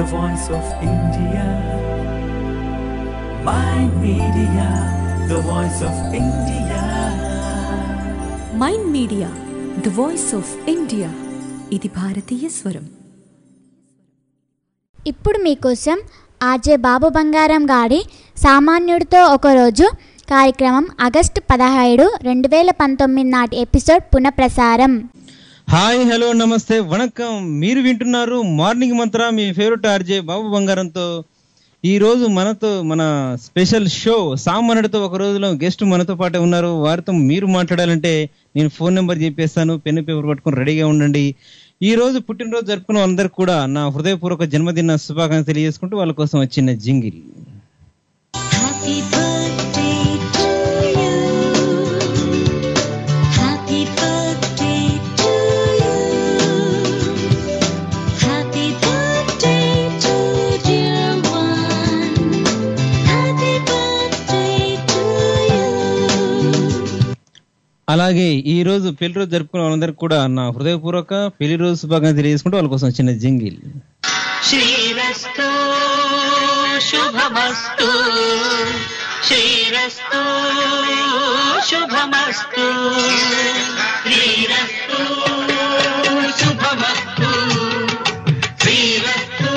the voice of India. My media, the voice of India. Mind media the voice of India ఇది భారతీయ స్వరం ఇప్పుడు మీకోసం RJ బాబు బంగారం గారి సామాన్యుడితో ఒకరోజు కార్యక్రమం ఆగస్టు పదహేడు రెండు వేల పంతొమ్మిది నాటి ఎపిసోడ్ పునఃప్రసారం హాయ్ హలో నమస్తే వణకం మీరు వింటున్నారు మార్నింగ్ మంత్ర మీ ఫేవరెట్ ఆర్జే బాబు బంగారంతో ఈ రోజు మనతో మన స్పెషల్ షో సామాన్యుడితో ఒక రోజులో గెస్ట్ మనతో పాటే ఉన్నారు వారితో మీరు మాట్లాడాలంటే నేను ఫోన్ నెంబర్ చెప్పేస్తాను పెన్ పేపర్ పట్టుకొని రెడీగా ఉండండి ఈ రోజు పుట్టినరోజు జరుపుకున్న అందరికి కూడా నా హృదయపూర్వక జన్మదిన శుభాకాంక్షలు తెలియజేసుకుంటూ వాళ్ళ కోసం వచ్చిన jingle Happy birthday to you. Happy birthday to you. Happy birthday to dear one. Happy birthday to you. అలాగే ఈ రోజు పెళ్లి రోజు జరుపుకున్న వాళ్ళందరికీ కూడా నా హృదయపూర్వక పెళ్లి రోజు శుభాకాంక్షలు తెలియజేసుకుంటూ వాళ్ళ కోసం వచ్చిన జింగిల్ శ్రీరస్తు శుభమస్తు శ్రీరస్తు శుభమస్తు శ్రీరస్తు శుభమస్తు శ్రీరస్తు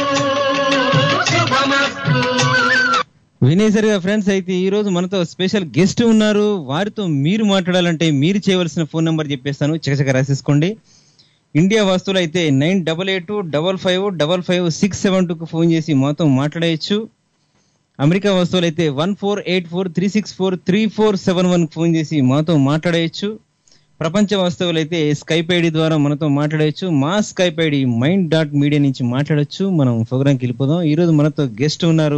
శుభమస్తు వినేసరిగా ఫ్రెండ్స్ అయితే ఈ రోజు మనతో స్పెషల్ గెస్ట్ ఉన్నారు వారితో మీరు మాట్లాడాలంటే మీరు చేయవలసిన ఫోన్ నెంబర్ చెప్పేస్తాను చకచక రాసేసుకోండి ఇండియా వస్తువులు అయితే nine double eight double five double five six seven టూకి ఫోన్ చేసి మాతో మాట్లాడేయచ్చు అమెరికా వస్తువులు అయితే one four eight four three six four three four seven one phone చేసి మాతో మాట్లాడేయచ్చు ప్రపంచ వస్తువులు అయితే స్కైప్ ఐడి ద్వారా మనతో మాట్లాడేయచ్చు మా Skype ID mind dot media నుంచి మాట్లాడొచ్చు మనం ప్రోగ్రామ్కి వెళ్ళిపోదాం ఈ రోజు మనతో గెస్ట్ ఉన్నారు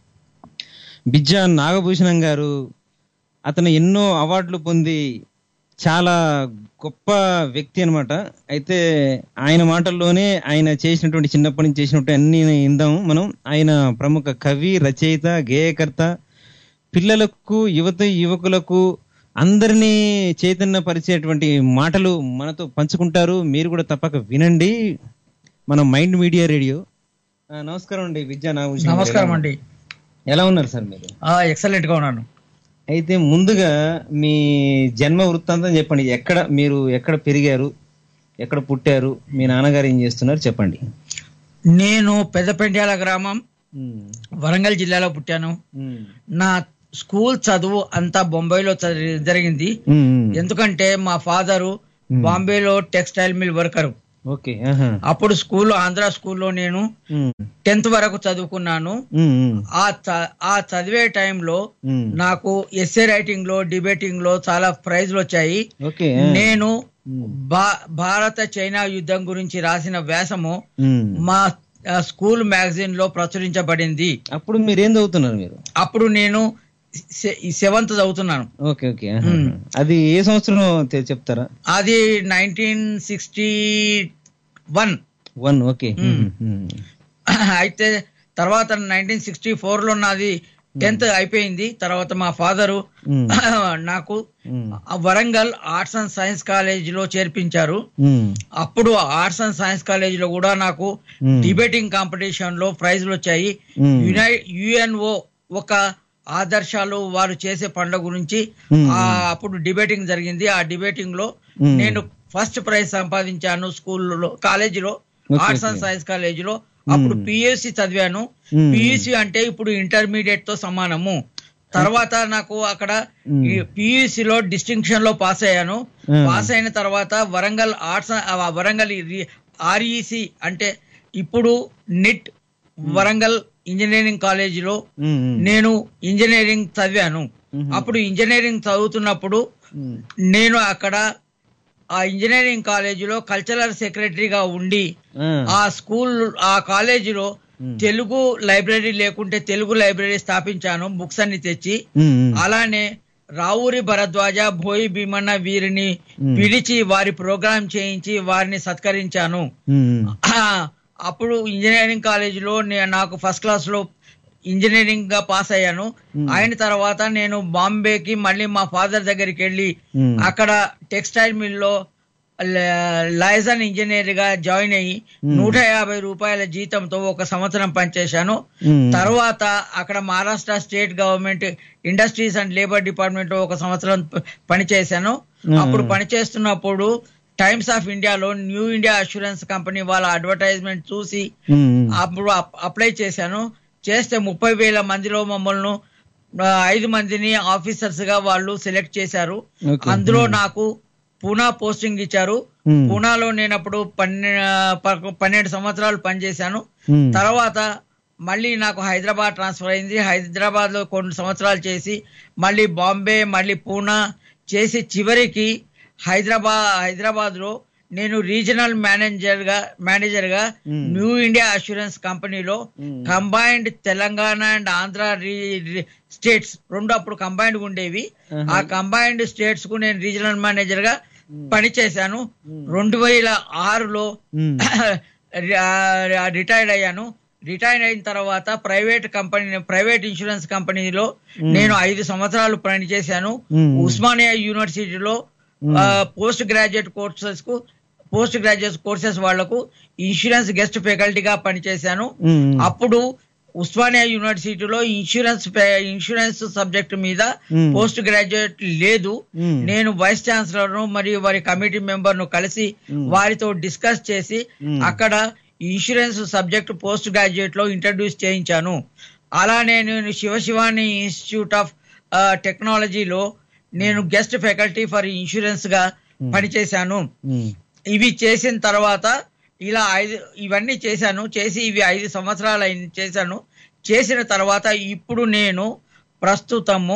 బిజ్జా నాగభూషణం గారు అతను ఎన్నో అవార్డులు పొంది చాలా గొప్ప వ్యక్తి అన్నమాట అయితే ఆయన మాటల్లోనే ఆయన చేసినటువంటి చిన్నప్పటి నుంచి చేసినటువంటి అన్ని ఇందాం మనం ఆయన ప్రముఖ కవి రచయిత గేయకర్త పిల్లలకు యువత యువకులకు అందరినీ చైతన్యపరిచేటువంటి మాటలు మనతో పంచుకుంటారు మీరు కూడా తప్పక వినండి మన మైండ్ మీడియా రేడియో ఆ, నమస్కారం అండి విద్యా నాగభూషణం గారు. నమస్కారం అండి ఎలా ఉన్నారు సార్ మీరు ఎక్సలెంట్ గా ఉన్నాను అయితే ముందుగా మీ జన్మ వృత్తాంతం చెప్పండి ఎక్కడ మీరు ఎక్కడ పెరిగారు ఎక్కడ పుట్టారు మీ నాన్నగారు ఏం చేస్తున్నారు చెప్పండి నేను పెద్దపెండ్యాల గ్రామం వరంగల్ జిల్లాలో పుట్టాను నా స్కూల్ చదువు అంతా బొంబాయిలో చదివి- జరిగింది ఎందుకంటే మా ఫాదరు బాంబేలో టెక్స్టైల్ మిల్ వర్కరు ఓకే ఆహా. అప్పుడు స్కూల్ ఆంధ్ర స్కూల్లో నేను ఉమ్, టెన్త్ వరకు చదువుకున్నాను ఉమ్, ఉమ్, ఆ చ- ఆ చదివే టైంలో ఉమ్. నాకు ఎస్ఏ రైటింగ్ లో డిబేటింగ్ లో చాలా ప్రైజ్లు వచ్చాయి ఓకే ఆ. నేను ఉమ్, భా- భారత చైనా యుద్ధం గురించి రాసిన వ్యాసము ఉమ్. మా ఆ, స్కూల్ మ్యాగజైన్ లో ప్రచురించబడింది అప్పుడు మీరు ఏం చదువుతున్నారు మీరు అప్పుడు నేను సె- ఈ సెవెంత్ చదువుతున్నాను ఓకే ఓకే ఆహా. ఉమ్. అది ఏ సంవత్సరం తె- చెప్తారా అది nineteen sixty one one okay um. Um, అయితే తర్వాత నైన్టీన్ సిక్స్టీ ఫోర్ లో నాది టెన్త్ అయిపోయింది తర్వాత మా ఫాదరు ఉమ్, నాకు ఉమ్, ఆ Warangal arts and science college లో చేర్పించారు ఉమ్, అప్పుడు ఆర్ట్స్ అండ్ సైన్స్ కాలేజ్ లో కూడా నాకు ఉమ్. డిబేటింగ్ కాంపిటీషన్ లో ప్రైజ్లు వచ్చాయి ఉమ్. యునై యుఎన్ఓ ఒక ఆదర్శాలు వారు చేసే పనుల గురించి ఉమ్. ఆ అప్పుడు డిబేటింగ్ జరిగింది ఆ డిబేటింగ్ లో ఉమ్. నేను ఫస్ట్ ప్రైజ్ సంపాదించాను స్కూల్లో కాలేజీలో okay, arts and okay. Science కాలేజీలో అప్పుడు ఉమ్. పిఎస్సి చదివాను ఉమ్. పియూసి అంటే ఇప్పుడు ఇంటర్మీడియట్ తో సమానము తర్వాత నాకు అక్కడ ఉమ్. పియూసి లో డిస్టింక్షన్ లో పాస్ అయ్యాను ఉమ్. పాస్ అయిన తర్వాత వరంగల్ ఆర్ట్స్ ఆ, వరంగల్ ఆర్ఈసి అంటే ఇప్పుడు నిట్ వరంగల్ ఇంజనీరింగ్ కాలేజీలో ఉమ్, ఉమ్. నేను ఇంజనీరింగ్ చదివాను మ్మ్. అప్పుడు ఇంజనీరింగ్ చదువుతున్నప్పుడు ఉమ్, నేను అక్కడ ఆ ఇంజనీరింగ్ కాలేజీలో కల్చరల్ సెక్రటరీగా ఉండి ఆ, ఆ స్కూల్ ఆ కాలేజీలో మ్మ్. తెలుగు లైబ్రరీ లేకుంటే తెలుగు లైబ్రరీ స్థాపించాను బుక్స్ అన్ని తెచ్చి ఉమ్, ఉమ్. అలానే రావూరి భరద్వాజ భోయి భీమన్న వీరిని మ్మ్. పిలిచి వారి ప్రోగ్రాం చేయించి వారిని సత్కరించాను ఉమ్, ఉమ్. అప్పుడు ఇంజనీరింగ్ కాలేజీలో నే- నాకు ఫస్ట్ క్లాస్ లో ఇంజనీరింగ్ గా పాస్ అయ్యాను మ్మ్. అయిన తర్వాత నేను బాంబేకి మళ్ళీ మా ఫాదర్ దగ్గరికి వెళ్ళి మ్మ్. అక్కడ టెక్స్టైల్ మిల్లో లైజన్ ఇంజనీర్ గా జాయిన్ అయ్యి Hmm. నూట యాభై రూపాయల జీతంతో ఒక సంవత్సరం పనిచేశాను Hmm. తర్వాత అక్కడ Maharashtra state government industries and labour department లో ఒక సంవత్సరం ప- పనిచేశాను Hmm. అప్పుడు పనిచేస్తున్నప్పుడు టైమ్స్ ఆఫ్ ఇండియాలో న్యూ ఇండియా అష్యూరెన్స్ కంపెనీ వాళ్ళ అడ్వర్టైజ్మెంట్ చూసి ఉమ్, అప్పుడు అప్- అప్లై చేశాను చేస్తే ముప్పై వేల మందిలో మమ్మల్ని ఆ, ఐదు మందిని ఆఫీసర్స్ గా వాళ్ళు సెలెక్ట్ చేశారు Okay. అందులో Hmm. నాకు పూనా పోస్టింగ్ ఇచ్చారు Hmm. పూనాలో నేను అప్పుడు పన్నె ప- పన్నెండు సంవత్సరాలు పనిచేశాను Hmm. తర్వాత మళ్ళీ నాకు హైదరాబాద్ ట్రాన్స్ఫర్ అయింది హైదరాబాద్ లో కొన్ని సంవత్సరాలు చేసి మళ్ళీ బాంబే మళ్ళీ పూనా చేసి చివరికి హైదరాబాద్ హైదరాబాద్ లో నేను రీజనల్ మేనేజర్ గా మేనేజర్ గా Hmm. న్యూ ఇండియా అష్యూరెన్స్ కంపెనీలో Hmm. Combined Telangana and Andhra states రెండు అప్పుడు కంబైన్డ్ ఉండేవి Uh-huh. ఆ కంబైన్డ్ స్టేట్స్ కు నేను రీజనల్ మేనేజర్ గా పనిచేశాను రెండు వేల ఆరులో ఉమ్, రిటైర్డ్ అయ్యాను రిటైర్డ్ అయిన తర్వాత ప్రైవేట్ కంపెనీ ప్రైవేట్ ఇన్సూరెన్స్ కంపెనీలో నేను ఐదు సంవత్సరాలు పనిచేశాను Hmm. ఉస్మానియా యూనివర్సిటీలో పోస్ట్ గ్రాడ్యుయేట్ కోర్సెస్ కు పోస్ట్ గ్రాడ్యుయేట్ కోర్సెస్ వాళ్లకు ఇన్సూరెన్స్ గెస్ట్ ఫ్యాకల్టీగా పనిచేశాను ఉమ్, అప్పుడు ఉస్మానియా యూనివర్సిటీలో ఇన్సూరెన్స్ పే- ఇన్సూరెన్స్ సబ్జెక్ట్ మీద Hmm. పోస్ట్ గ్రాడ్యుయేట్ లేదు Hmm. నేను వైస్ ఛాన్సలర్ ను మరియు వారి కమిటీ మెంబర్ ను కలిసి Hmm. వారితో డిస్కస్ చేసి Hmm. అక్కడ ఇన్సూరెన్స్ సబ్జెక్ట్ పోస్ట్ గ్రాడ్యుయేట్ లో ఇంట్రడ్యూస్ చేయించాను అలానే నేను శివశివాని ఇన్స్టిట్యూట్ ఆఫ్ టెక్నాలజీలో నేను గెస్ట్ ఫ్యాకల్టీ ఫర్ ఇన్సూరెన్స్ గా పనిచేశాను ఉమ్, ఇవి చేసిన తర్వాత ఇలా ఐదు ఇవన్నీ చేశాను చేసి ఇవి ఐదు సంవత్సరాలు అయిన చేశాను చేసిన తర్వాత ఇప్పుడు నేను ప్రస్తుతము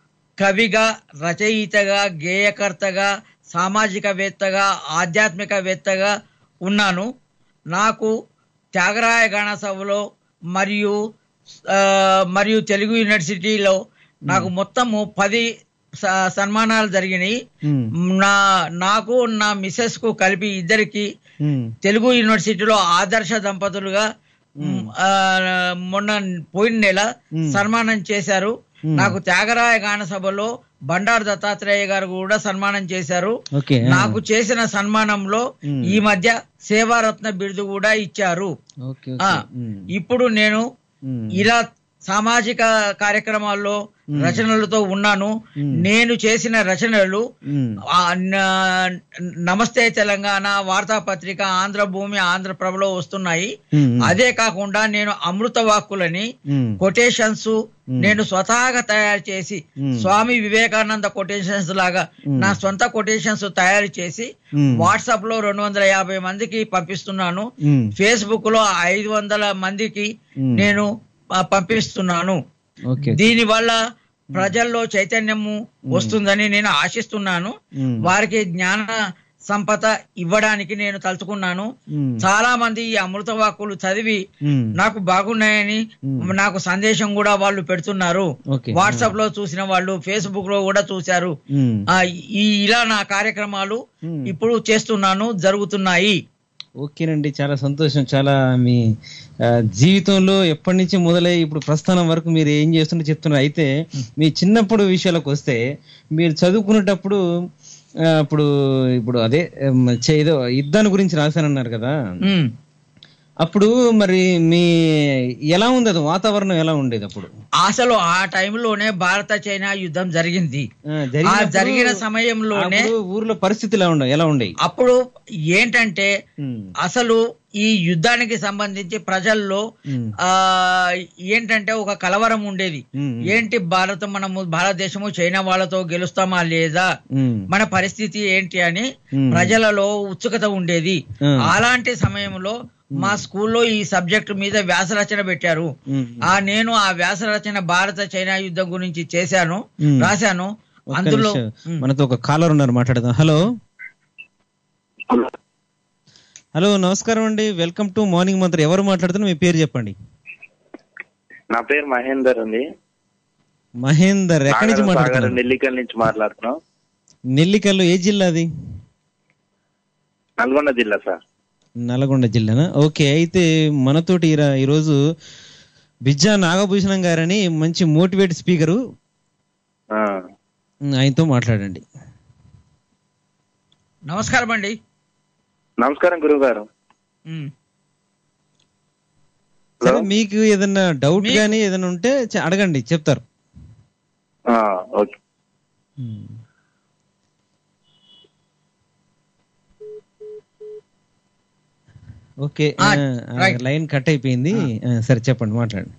కవిగా రచయితగా గేయకర్తగా సామాజికవేత్తగా ఆధ్యాత్మికవేత్తగా ఉన్నాను నాకు త్యాగరాయ గణ సభలో మరియు ఆ, మరియు తెలుగు యూనివర్సిటీలో నాకు మొత్తము పది స- సన్మానాలు జరిగినాయి ఉమ్, నా నాకు నా మిసెస్ కు కలిపి ఇద్దరికి ఉమ్, తెలుగు యూనివర్సిటీలో ఆదర్శ దంపతులుగా మ్, ఆ, మొన్న పోయిన నెల మ్. సన్మానం చేశారు మ్. నాకు త్యాగరాయ గాన సభలో బండారు దత్తాత్రేయ గారు కూడా సన్మానం చేశారు ఓకే ఆ, నాకు చేసిన సన్మానంలో మ్. ఈ మధ్య సేవారత్న బిరుదు కూడా ఇచ్చారు ఓకే ఆ, ఓకే ఉమ్, ఇప్పుడు నేను ఉమ్, ఇలా సామాజిక కార్యక్రమాల్లో మ్. రచనలతో ఉన్నాను మ్. నేను చేసిన రచనలు ఉమ్, ఆ, న- నమస్తే తెలంగాణ వార్తాపత్రిక ఆంధ్రభూమి ఆంధ్రప్రభలో వస్తున్నాయి ఉమ్, అదే కాకుండా నేను అమృత వాక్కులని ఉమ్, కొటేషన్స్ నేను స్వతహాగా తయారు చేసి Hmm. స్వామి వివేకానంద కొటేషన్స్ లాగా Hmm. నా సొంత కొటేషన్స్ తయారు చేసి Hmm. వాట్సాప్ లో రెండు వందల యాభై మందికి పంపిస్తున్నాను ఉమ్, ఫేస్బుక్ లో ఐదు వందల మందికి Hmm. నేను ఆ, పంపిస్తున్నాను ఓకే దీని వల్ల ప్రజల్లో చైతన్యము వస్తుందని నేను ఆశిస్తున్నాను ఉమ్, వారికి జ్ఞాన సంపద ఇవ్వడానికి నేను తలుచుకున్నాను ఉమ్, చాలా మంది ఈ అమృత వాక్కులు చదివి ఉమ్, నాకు బాగున్నాయని మ్మ్. నాకు సందేశం కూడా వాళ్ళు పెడుతున్నారు ఓకే. వాట్సాప్ లో చూసిన వాళ్ళు ఫేస్బుక్ లో కూడా చూశారు ఉమ్, ఆ, ఈ ఇలా నా కార్యక్రమాలు మ్మ్. ఇప్పుడు చేస్తున్నాను జరుగుతున్నాయి ఓకేనండి చాలా సంతోషం చాలా మీ ఆ, జీవితంలో ఎప్పటి నుంచి మొదలై ఇప్పుడు ప్రస్థానం వరకు మీరు ఏం చేస్తుంటే చెప్తున్నారు అయితే మీ చిన్నప్పుడు విషయాలకు వస్తే మీరు చదువుకునేటప్పుడు ఆ, ఇప్పుడు ఇప్పుడు అదే ఉమ్, చే- ఏదో యుద్ధాన్ని గురించి రాశానన్నారు కదా మ్మ్. అప్పుడు మరి మీ ఎలా ఉంది అది వాతావరణం ఎలా ఉండేది అప్పుడు అసలు ఆ టైంలోనే భారత చైనా యుద్ధం జరిగింది ఆ, ఆ జరిగినప్పుడు- జరిగిన సమయంలోనే అప్పుడు ఊర్లో పరిస్థితి ఎలా ఉండే ఎలా ఉండేవి అప్పుడు ఏంటంటే ఉమ్, అసలు ఈ యుద్ధానికి సంబంధించి ప్రజల్లో ఉమ్, ఆ ఏంటంటే ఒక కలవరం ఉండేది ఉమ్, ఏంటి భారత మనము భారతదేశము చైనా వాళ్ళతో గెలుస్తామా లేదా ఉమ్, మన పరిస్థితి ఏంటి అని ఉమ్. ప్రజలలో ఉత్సుకత ఉండేది ఆ. అలాంటి సమయంలో మా స్కూల్లో ఈ సబ్జెక్ట్ మీద వ్యాస రచన పెట్టారు ఉమ్, ఆ నేను ఆ వ్యాస రచన భారత చైనా యుద్ధం గురించి చేశాను ఉమ్. రాశాను ఒక్క అందులో నిమిషం. ఉమ్. మనతో ఒక కాలర్ ఉన్నారు మాట్లాడదాం హలో హలో నమస్కారం అండి వెల్కమ్ టు మార్నింగ్ మంత్రి ఎవరు మాట్లాడుతున్నారు మీ పేరు చెప్పండి నా పేరు మహేందర్ అండి మహేందర్ ఎక్కడి నుంచి సాగర్ మాట్లాడుతున్నారు నెల్లికల్ నుంచి మాట్లాడుతున్నాం నెల్లికల్లు ఏ జిల్లా అది నల్గొండ జిల్లా సార్ నల్గొండ జిల్లానా ఓకే అయితే మనతోటి ఈర- ఈరోజు బిజ్జా నాగభూషణం గారని మంచి మోటివేట్ స్పీకరు ఆ, ఆయనతో మాట్లాడండి నమస్కారం అండి నమస్కారం గురువు గారు ఉమ్. సరే మీకు ఏదన్నా డౌట్ మీ- కానీ ఏదైనా ఉంటే చ- అడగండి చెప్తారు ఓకే ఓకే ఆ, ఆ, ఆ, రైట్. లైన్ కట్ అయిపోయింది ఆ, సరే చెప్పండి మాట్లాడండి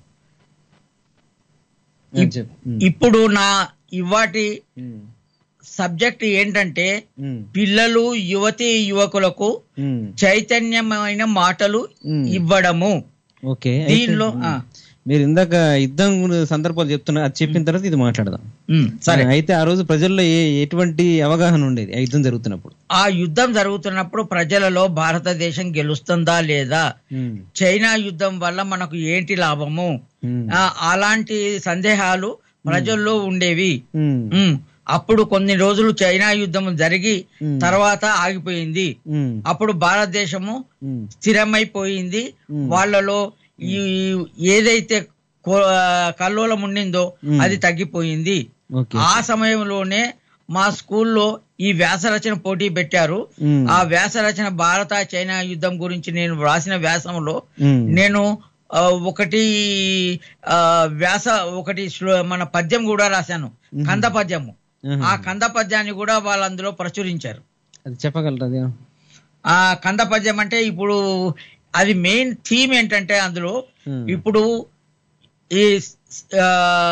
ఆ, ఇప్- చెప్పు. ఉమ్, ఇప్పుడు నా ఇవాటి ఉమ్, సబ్జెక్ట్ ఏంటంటే ఉమ్, పిల్లలు యువతి యువకులకు ఉమ్, చైతన్యమైన మాటలు ఉమ్. ఇవ్వడము ఓకే అయితే, దీనిలో ఆ, మీరు ఇందాక యుద్ధం గురి- సందర్భాలు చెప్తున్నారు అది చెప్పిన తర్వాత ఇది మాట్లాడదాం ఉమ్, సరే ఆ, అయితే ఆ రోజు ప్రజల్లో ఏ ఎటువంటి అవగాహన ఉండేది ఆ యుద్ధం జరుగుతున్నప్పుడు ఆ యుద్ధం జరుగుతున్నప్పుడు ప్రజలలో భారతదేశం గెలుస్తుందా లేదా ఉమ్, చైనా యుద్ధం వల్ల మనకు ఏంటి లాభము ఉమ్, ఆ, అలాంటి సందేహాలు ప్రజల్లో ఉండేవి ఉమ్, ఉమ్, అప్పుడు కొన్ని రోజులు చైనా యుద్ధం జరిగి ఉమ్. తర్వాత ఆగిపోయింది ఉమ్, అప్పుడు భారతదేశము ఉమ్, స్థిరమైపోయింది ఉమ్. వాళ్ళలో ఈ ఏదైతే కో- కల్లోలం ఉండిందో ఉమ్. అది తగ్గిపోయింది ఓకే ఆ సమయంలోనే మా స్కూల్లో ఈ వ్యాసరచన పోటీ పెట్టారు ఉమ్, ఆ వ్యాసరచన భారత చైనా యుద్ధం గురించి నేను వ్రాసిన వ్యాసంలో ఉమ్, నేను ఆ, ఒకటి ఆ, వ్యాస ఒకటి శ్లో- మన పద్యం కూడా రాశాను కంద పద్యము ఆహా. ఆ కంద పద్యాన్ని కూడా వాళ్ళు అందులో ప్రచురించారు అది చెప్పగలరా అది? ఆ కంద పద్యం అంటే ఇప్పుడు అది మెయిన్ థీమ్ ఏంటంటే అందులో ఉమ్, ఇప్పుడు ఈ ఆ,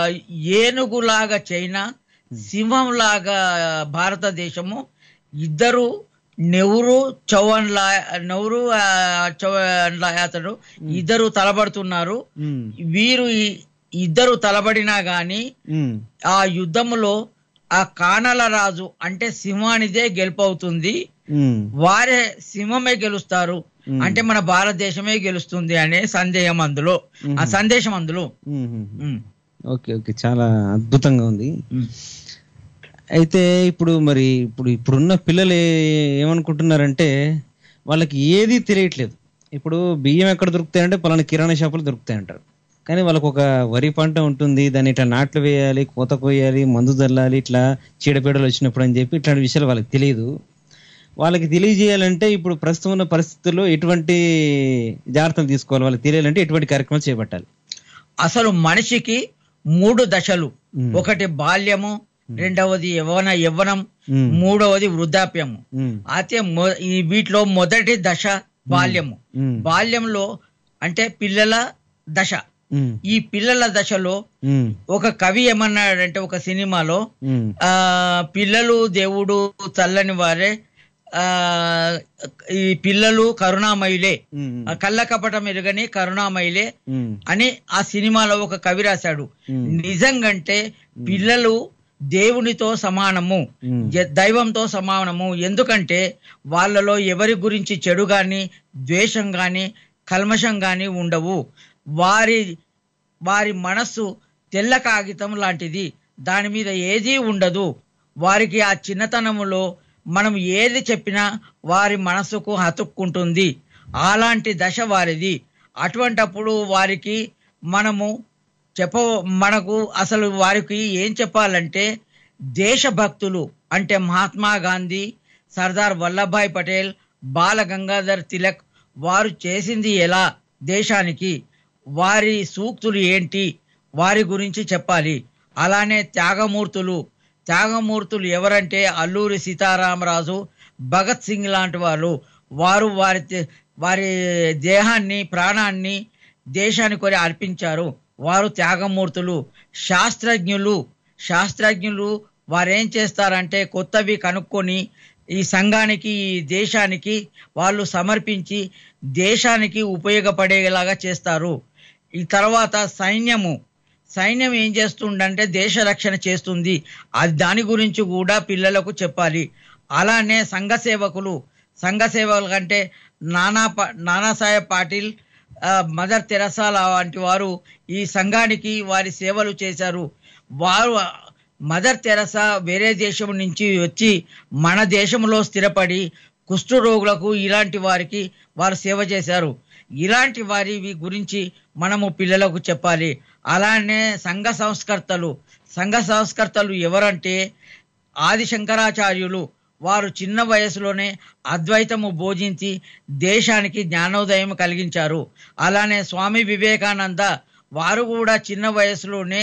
ఏనుగులాగా చైనా సింహంలాగా భారతదేశము ఇద్దరు నెహ్రూ చౌహాన్ లా నెహ్రూ ఆ, చౌహాన్ లా అతడు ఇద్దరు తలబడుతున్నారు ఉమ్, వీరు ఈ ఇద్దరు తలబడినా గాని ఉమ్, ఆ యుద్ధములో ఆ కానల రాజు అంటే సింహానిదే గెలుపవుతుంది ఉమ్, వారే సింహమే గెలుస్తారు మ్మ్. అంటే మన భారతదేశమే గెలుస్తుంది అనే సందేహం అందులో ఆ సందేశం అందులో ఉమ్, ఉమ్. మ్మ్. ఓకే ఓకే చాలా అద్భుతంగా ఉంది మ్మ్. అయితే ఇప్పుడు మరి ఇప్పుడు ఇప్పుడున్న పిల్లలు ఏ- ఏమనుకుంటున్నారంటే వాళ్ళకి ఏది తెలియట్లేదు ఇప్పుడు బియ్యం ఎక్కడ దొరుకుతాయంటే పలానా కిరాణా షాపులు దొరుకుతాయి అంటారు కానీ వాళ్ళకు ఒక వరి పంట ఉంటుంది దాన్ని ఇట్లా నాట్లు వేయాలి కోత కోయాలి మందు చల్లాలి ఇట్లా చీడపీడలు వచ్చినప్పుడు అని చెప్పి ఇట్లాంటి విషయాలు వాళ్ళకి తెలియదు వాళ్ళకి తెలియజేయాలంటే ఇప్పుడు ప్రస్తుతం ఉన్న పరిస్థితుల్లో ఎటువంటి జాగ్రత్తలు తీసుకోవాలి వాళ్ళకి తెలియాలంటే ఎటువంటి కార్యక్రమాలు చేపట్టాలి అసలు మనిషికి మూడు దశలు మ్మ్. ఒకటి బాల్యము రెండవది యవ్వన యవ్వనం మ్మ్. మూడవది వృద్ధాప్యము ఉమ్, అయితే మొ- ఈ వీటిలో మొదటి దశ బాల్యము ఉమ్, బాల్యంలో అంటే పిల్లల దశ ఉమ్, ఈ పిల్లల దశలో ఉమ్, ఒక కవి ఏమన్నాడంటే ఒక సినిమాలో ఉమ్, ఆ పిల్లలు దేవుడు చల్లని వారే ఆ ఈ పిల్లలు కరుణామయులే ఉమ్, ఆ కళ్ళ కపటం ఎరుగని కరుణామయులే ఉమ్, అని ఆ సినిమాలో ఒక కవి రాశాడు ఉమ్. నిజంగంటే పిల్లలు దేవునితో సమానము ఉమ్. జ- దైవంతో సమానము ఎందుకంటే వాళ్ళలో ఎవరి గురించి చెడు గాని ద్వేషం గాని కల్మషం గాని ఉండవు వారి వారి మనస్సు తెల్ల కాగితం లాంటిది దాని మీద ఏదీ ఉండదు వారికి ఆ చిన్నతనములో మనం ఏది చెప్పినా వారి మనసుకు హతుక్కుంటుంది అలాంటి దశ వారిది అటువంటప్పుడు వారికి మనము చెప్ప మనకు అసలు వారికి ఏం చెప్పాలంటే దేశభక్తులు అంటే మహాత్మా గాంధీ సర్దార్ వల్లభాయ్ పటేల్ బాల గంగాధర్ తిలక్ వారు చేసింది ఎలా దేశానికి వారి సూక్తులు ఏంటి వారి గురించి చెప్పాలి అలానే త్యాగమూర్తులు త్యాగమూర్తులు ఎవరంటే అల్లూరి సీతారామరాజు భగత్ సింగ్ లాంటి వాళ్ళు వారు వారి తే- వారి దేహాన్ని ప్రాణాన్ని దేశానికి కొని అర్పించారు వారు త్యాగమూర్తులు శాస్త్రజ్ఞులు శాస్త్రజ్ఞులు వారేం చేస్తారంటే కొత్తవి కనుక్కొని ఈ సంఘానికి ఈ దేశానికి వాళ్ళు సమర్పించి దేశానికి ఉపయోగపడేలాగా చేస్తారు ఈ తర్వాత సైన్యము సైన్యం ఏం చేస్తుందంటే దేశ రక్షణ చేస్తుంది అది దాని గురించి కూడా పిల్లలకు చెప్పాలి అలానే సంఘ సేవకులు సంఘ సేవకులు కంటే నానా ప- నానాసాహెబ్ పాటిల్ ఆ, మదర్ తెరసాల వంటి వారు ఈ సంఘానికి వారి సేవలు చేశారు వారు మదర్ తెరసా వేరే దేశం నుంచి వచ్చి మన దేశంలో స్థిరపడి కుష్ఠ రోగులకు ఇలాంటి వారికి వారు సేవ చేశారు ఇలాంటి వారి గురించి మనము పిల్లలకు చెప్పాలి అలానే సంఘ సంస్కర్తలు సంఘ సంస్కర్తలు ఎవరంటే ఆది శంకరాచార్యులు వారు చిన్న వయసులోనే అద్వైతము బోధించి దేశానికి జ్ఞానోదయం కలిగించారు అలానే స్వామి వివేకానంద వారు కూడా చిన్న వయసులోనే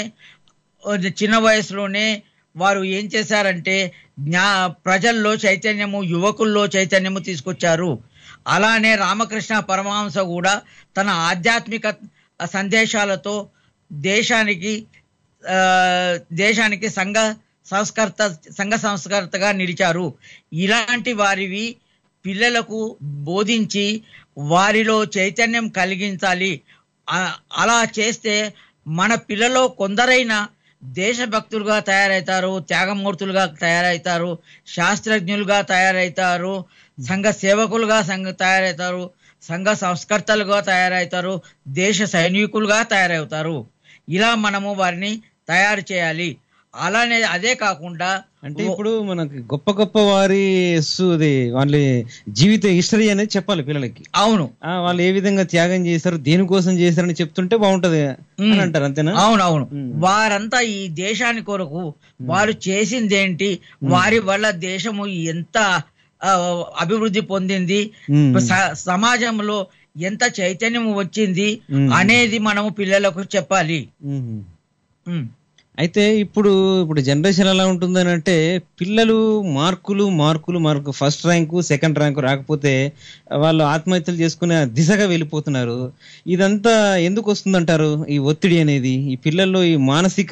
చిన్న వయసులోనే వారు ఏం చేశారంటే జ్ఞా ప్రజల్లో చైతన్యము యువకుల్లో చైతన్యము తీసుకొచ్చారు అలానే రామకృష్ణ పరమహంస కూడా తన ఆధ్యాత్మిక సందేశాలతో దేశానికి ఆ, దేశానికి సంఘ సంస్కర్త సంఘ సంస్కర్తగా నిలిచారు ఇలాంటి వారివి పిల్లలకు బోధించి వారిలో చైతన్యం కలిగించాలి ఆ- అలా చేస్తే మన పిల్లలో కొందరైనా దేశభక్తులుగా తయారవుతారు త్యాగమూర్తులుగా తయారవుతారు శాస్త్రజ్ఞులుగా తయారవుతారు సంఘ సేవకులుగా సంఘ తయారవుతారు సంఘ సంస్కర్తలుగా తయారవుతారు దేశ సైనికులుగా తయారవుతారు ఇలా మనము వారిని తయారు చేయాలి అలానే అదే కాకుండా అంటే ఇప్పుడు మనకి గొప్ప గొప్ప వారి సు- అది వాళ్ళ జీవిత హిస్టరీ అనేది చెప్పాలి పిల్లలకి అవును ఆ, వాళ్ళు ఏ విధంగా త్యాగం చేశారు దేనికోసం చేశారని చెప్తుంటే బాగుంటది అని అంటారు అంతేనా అవునవును వారంతా ఈ దేశాని కొరకు వారు చేసిందేంటి వారి వల్ల దేశము ఎంత ఆ, అభివృద్ధి పొందింది మ్మ్. స- సమాజంలో ఎంత చైతన్యం వచ్చింది మ్మ్. అనేది మనము పిల్లలకు చెప్పాలి మ్మ్. మ్మ్. అయితే ఇప్పుడు ఇప్పుడు జనరేషన్ ఎలా ఉంటుందని అంటే పిల్లలు మార్కులు మార్కులు mark first rank second rank రాకపోతే వాళ్ళు ఆత్మహత్యలు చేసుకునే దిశగా వెళ్ళిపోతున్నారు ఇదంతా ఎందుకు వస్తుందంటారు ఈ ఒత్తిడి అనేది ఈ పిల్లల్లో ఈ మానసిక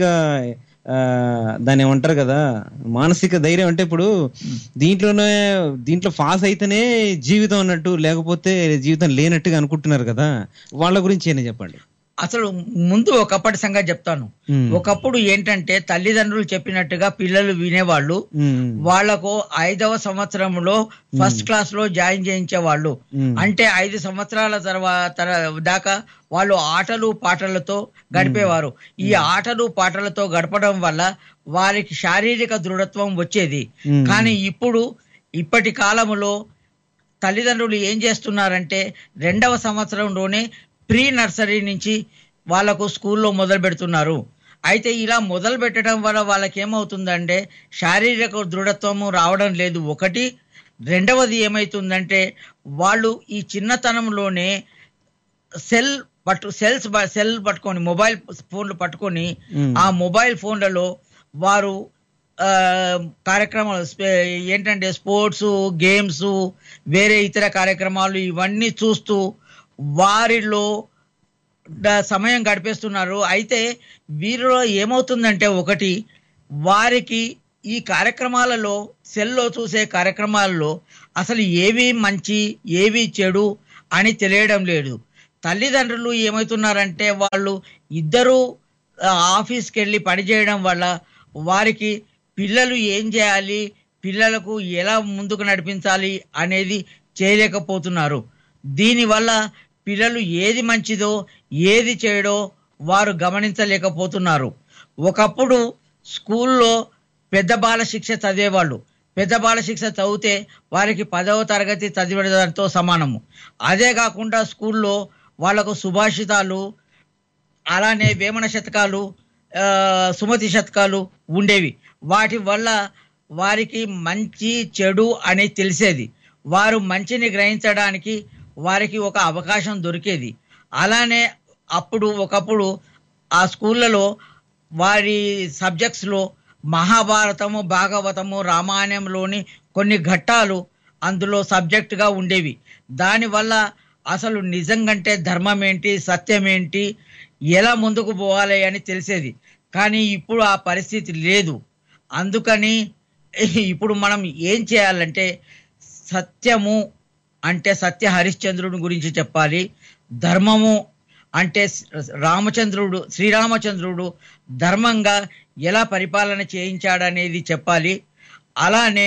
ఆ, దాన్ని ఏమంటారు కదా మానసిక ధైర్యం అంటే ఇప్పుడు దీంట్లోనే దీంట్లో పాస్ అయితేనే జీవితం అన్నట్టు లేకపోతే జీవితం లేనట్టుగా అనుకుంటున్నారు కదా వాళ్ళ గురించి ఏమైనా చెప్పండి అసలు ముందు ఒకప్పటి సంగతి చెప్తాను మ్మ్. ఒకప్పుడు ఏంటంటే తల్లిదండ్రులు చెప్పినట్టుగా పిల్లలు వినేవాళ్ళు మ్మ్. వాళ్లకు ఐదవ సంవత్సరంలో ఫస్ట్ క్లాస్ లో జాయిన్ చేయించేవాళ్ళు మ్మ్. అంటే ఐదు సంవత్సరాల తర్వాత దాకా వాళ్ళు ఆటలు పాటలతో గడిపేవారు ఈ ఆటలు పాటలతో గడపడం వల్ల వారికి శారీరక దృఢత్వం వచ్చేది మ్మ్. కానీ ఇప్పుడు ఇప్పటి కాలంలో తల్లిదండ్రులు ఏం చేస్తున్నారంటే రెండవ సంవత్సరంలోనే ప్రీ నర్సరీ నుంచి వాళ్ళకు స్కూల్లో మొదలు పెడుతున్నారు అయితే ఇలా మొదలు పెట్టడం వల్ల వాళ్ళకి ఏమవుతుందంటే శారీరక దృఢత్వము రావడం లేదు ఒకటి రెండవది ఏమైతుందంటే వాళ్ళు ఈ చిన్నతనంలోనే సెల్ పట్టు సెల్స్ బ- సెల్ పట్టుకొని మొబైల్ ఫోన్లు పట్టుకొని మ్మ్. ఆ మొబైల్ ఫోన్లలో వారు ఆ, కార్యక్రమాలు స్పే- ఏంటంటే స్పోర్ట్స్ గేమ్స్ వేరే ఇతర కార్యక్రమాలు ఇవన్నీ చూస్తూ వారిలో ద- సమయం గడిపేస్తున్నారు అయితే వీరిలో ఏమవుతుందంటే ఒకటి వారికి ఈ కార్యక్రమాలలో సెల్లో చూసే కార్యక్రమాలలో అసలు ఏవి మంచి ఏవి చెడు అని తెలియడం లేదు తల్లిదండ్రులు ఏమవుతున్నారంటే వాళ్ళు ఇద్దరు ఆ, ఆఫీస్కి వెళ్ళి పనిచేయడం వల్ల వారికి పిల్లలు ఏం చేయాలి పిల్లలకు ఎలా ముందుకు నడిపించాలి అనేది చేయలేకపోతున్నారు దీనివల్ల పిల్లలు ఏది మంచిదో ఏది చెడో వారు గమనించలేకపోతున్నారు ఒకప్పుడు స్కూల్లో పెద్ద బాల శిక్ష చదివేవాళ్ళు పెద్ద బాల శిక్ష చదివితే వారికి పదవ తరగతి చదివేదానితో సమానము అదే కాకుండా స్కూల్లో వాళ్ళకు సుభాషితాలు అలానే వేమన శతకాలు ఆ, సుమతి శతకాలు ఉండేవి వాటి వల్ల వారికి మంచి చెడు అని తెలిసేది వారు మంచిని గ్రహించడానికి వారికి ఒక అవకాశం దొరికేది అలానే అప్పుడు ఒకప్పుడు ఆ స్కూళ్ళలో వారి సబ్జెక్ట్స్లో మహాభారతము భాగవతము రామాయణంలోని కొన్ని ఘట్టాలు అందులో సబ్జెక్టుగా ఉండేవి దానివల్ల అసలు నిజంగంటే ధర్మం ఏంటి సత్యం ఏంటి ఎలా ముందుకు పోవాలి అని తెలిసేది కానీ ఇప్పుడు ఆ పరిస్థితి లేదు అందుకని ఇప్పుడు మనం ఏం చేయాలంటే సత్యము అంటే సత్య హరిశ్చంద్రుని గురించి చెప్పాలి ధర్మము అంటే రామచంద్రుడు శ్రీరామచంద్రుడు ధర్మంగా ఎలా పరిపాలన చేయించాడనేది చెప్పాలి అలానే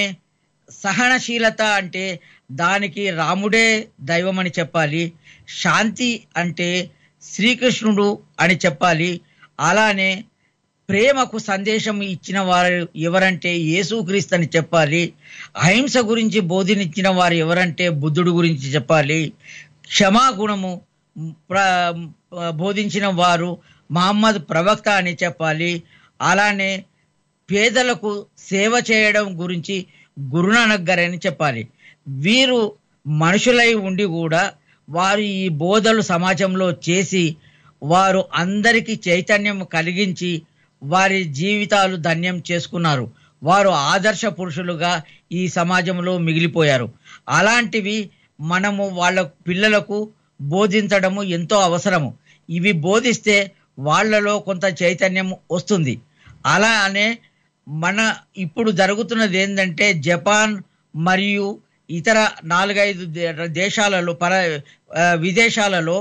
సహనశీలత అంటే దానికి రాముడే దైవం అని చెప్పాలి శాంతి అంటే శ్రీకృష్ణుడు అని చెప్పాలి అలానే ప్రేమకు సందేశం ఇచ్చిన వారు ఎవరంటే యేసుక్రీస్తు అని చెప్పాలి అహింస గురించి బోధించిన వారు ఎవరంటే బుద్ధుడు గురించి చెప్పాలి క్షమాగుణము ప్ర బోధించిన వారు మహమ్మద్ ప్రవక్త అని చెప్పాలి అలానే పేదలకు సేవ చేయడం గురించి గురునానక్ గారు అని చెప్పాలి వీరు మనుషులై ఉండి కూడా వారు ఈ బోధలు సమాజంలో చేసి వారు అందరికీ చైతన్యం కలిగించి వారి జీవితాలు ధన్యం చేసుకున్నారు వారు ఆదర్శ పురుషులుగా ఈ సమాజంలో మిగిలిపోయారు అలాంటివి మనము వాళ్ళ పిల్లలకు బోధించడము ఎంతో అవసరము ఇవి బోధిస్తే వాళ్ళలో కొంత చైతన్యం వస్తుంది అలానే మన ఇప్పుడు జరుగుతున్నది ఏంటంటే జపాన్ మరియు ఇతర నాలుగైదు దే- దేశాలలో పర ఆ, విదేశాలలో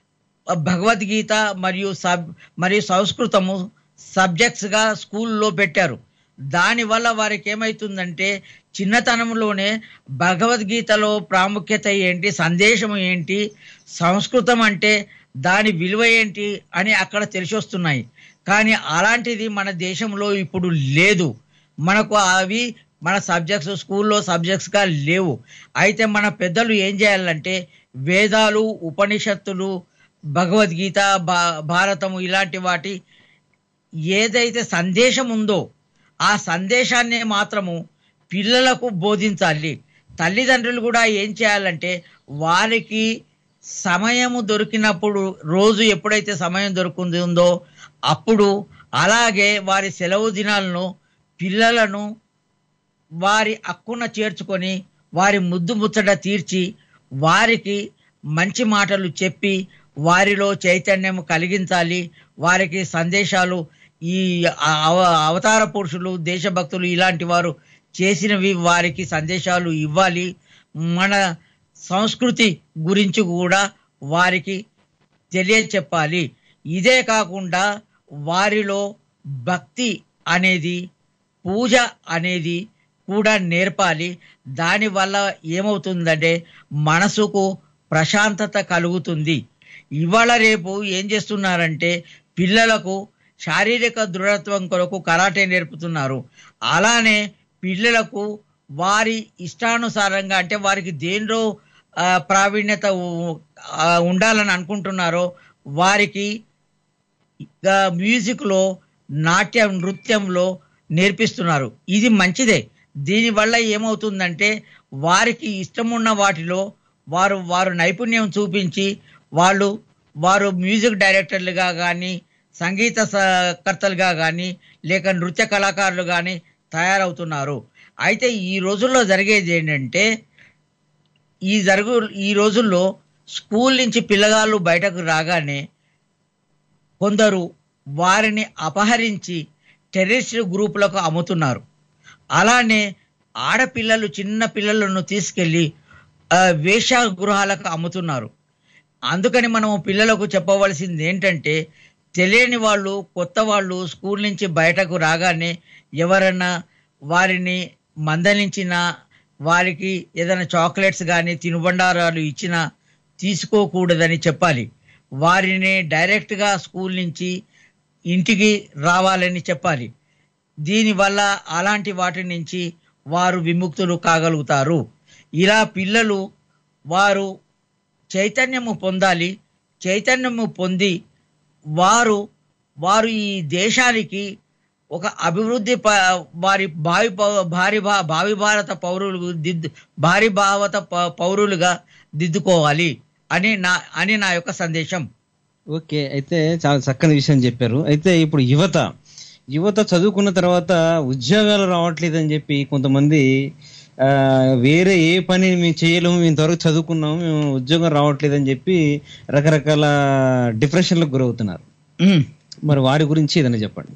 భగవద్గీత మరియు సబ్ మరియు సంస్కృతము సబ్జెక్ట్స్ గా స్కూల్లో పెట్టారు దానివల్ల వారికి ఏమవుతుందంటే చిన్నతనంలోనే భగవద్గీతలో ప్రాముఖ్యత ఏంటి సందేశం ఏంటి సంస్కృతం అంటే దాని విలువ ఏంటి అని అక్కడ తెలిసి వస్తున్నాయి కానీ అలాంటిది మన దేశంలో ఇప్పుడు లేదు మనకు అవి మన సబ్జెక్ట్స్ స్కూల్లో సబ్జెక్ట్స్గా లేవు అయితే మన పెద్దలు ఏం చేయాలంటే వేదాలు ఉపనిషత్తులు భగవద్గీత భా భారతము ఇలాంటి వాటి ఏదైతే సందేశం ఉందో ఆ సందేశాన్ని మాత్రము పిల్లలకు బోధించాలి తల్లిదండ్రులు కూడా ఏం చేయాలంటే వారికి సమయము దొరికినప్పుడు రోజు ఎప్పుడైతే సమయం దొరుకుతుందో అప్పుడు అలాగే వారి సెలవు దినాలను పిల్లలను వారి అక్కున చేర్చుకొని వారి ముద్దు ముచ్చట తీర్చి వారికి మంచి మాటలు చెప్పి వారిలో చైతన్యం కలిగించాలి వారికి సందేశాలు ఈ అవ- అవతార పురుషులు దేశభక్తులు ఇలాంటి వారు చేసినవి వారికి సందేశాలు ఇవ్వాలి మన సంస్కృతి గురించి కూడా వారికి తెలియచెప్పాలి ఇదే కాకుండా వారిలో భక్తి అనేది పూజ అనేది కూడా నేర్పాలి దానివల్ల ఏమవుతుందంటే మనసుకు ప్రశాంతత కలుగుతుంది ఇవాళ రేపు ఏం చేస్తున్నారంటే పిల్లలకు శారీరక దృఢత్వం కొరకు కరాటే నేర్పుతున్నారు అలానే పిల్లలకు వారి ఇష్టానుసారంగా అంటే వారికి దేనిలో ఆ, ప్రావీణ్యత ఉ- ఆ, ఉండాలని అనుకుంటున్నారో వారికి ఆ, మ్యూజిక్లో నాట్యం నృత్యంలో నేర్పిస్తున్నారు ఇది మంచిదే దీనివల్ల ఏమవుతుందంటే వారికి ఇష్టమున్న వాటిలో వారు వారు నైపుణ్యం చూపించి వాళ్ళు వారు మ్యూజిక్ డైరెక్టర్లుగా కానీ సంగీత స- కర్తలుగా కానీ లేక నృత్య కళాకారులు కానీ తయారవుతున్నారు అయితే ఈ రోజుల్లో జరిగేది ఏంటంటే ఈ జరుగు ఈ రోజుల్లో స్కూల్ నుంచి పిల్లగాళ్ళు బయటకు రాగానే కొందరు వారిని అపహరించి టెర్రరిస్ట్ గ్రూపులకు అమ్ముతున్నారు అలానే ఆడపిల్లలు చిన్న పిల్లలను తీసుకెళ్లి ఆ, వేశ్యాగృహాలకు అమ్ముతున్నారు అందుకని మనం పిల్లలకు చెప్పవలసింది ఏంటంటే తెలియని వాళ్ళు కొత్త వాళ్ళు స్కూల్ నుంచి బయటకు రాగానే ఎవరన్నా వారిని మందలించినా వారికి ఏదైనా చాక్లెట్స్ కానీ తినుబండారాలు ఇచ్చినా తీసుకోకూడదని చెప్పాలి వారిని డైరెక్ట్గా స్కూల్ నుంచి ఇంటికి రావాలని చెప్పాలి దీనివల్ల అలాంటి వాటి నుంచి వారు విముక్తులు కాగలుగుతారు ఇలా పిల్లలు వారు చైతన్యము పొందాలి చైతన్యము పొంది వారు వారు ఈ దేశానికి ఒక అభివృద్ధి ప- వారి భావి పౌ- భారీ భా- భావి భారత పౌరులు దిద్దు భారీ భారత ప- పౌరులుగా దిద్దుకోవాలి అని నా అని నా యొక్క సందేశం ఓకే అయితే చాలా చక్కని విషయం చెప్పారు అయితే ఇప్పుడు యువత యువత చదువుకున్న తర్వాత ఉద్యోగాలు రావట్లేదని చెప్పి కొంతమంది ఆ, వేరే ఏ పని మేము చేయలేము మేము ఇంతవరకు చదువుకున్నాము మేము ఉద్యోగం రావట్లేదని చెప్పి రకరకాల డిప్రెషన్లకు గురవుతున్నారు మరి వారి గురించి ఏదైనా చెప్పండి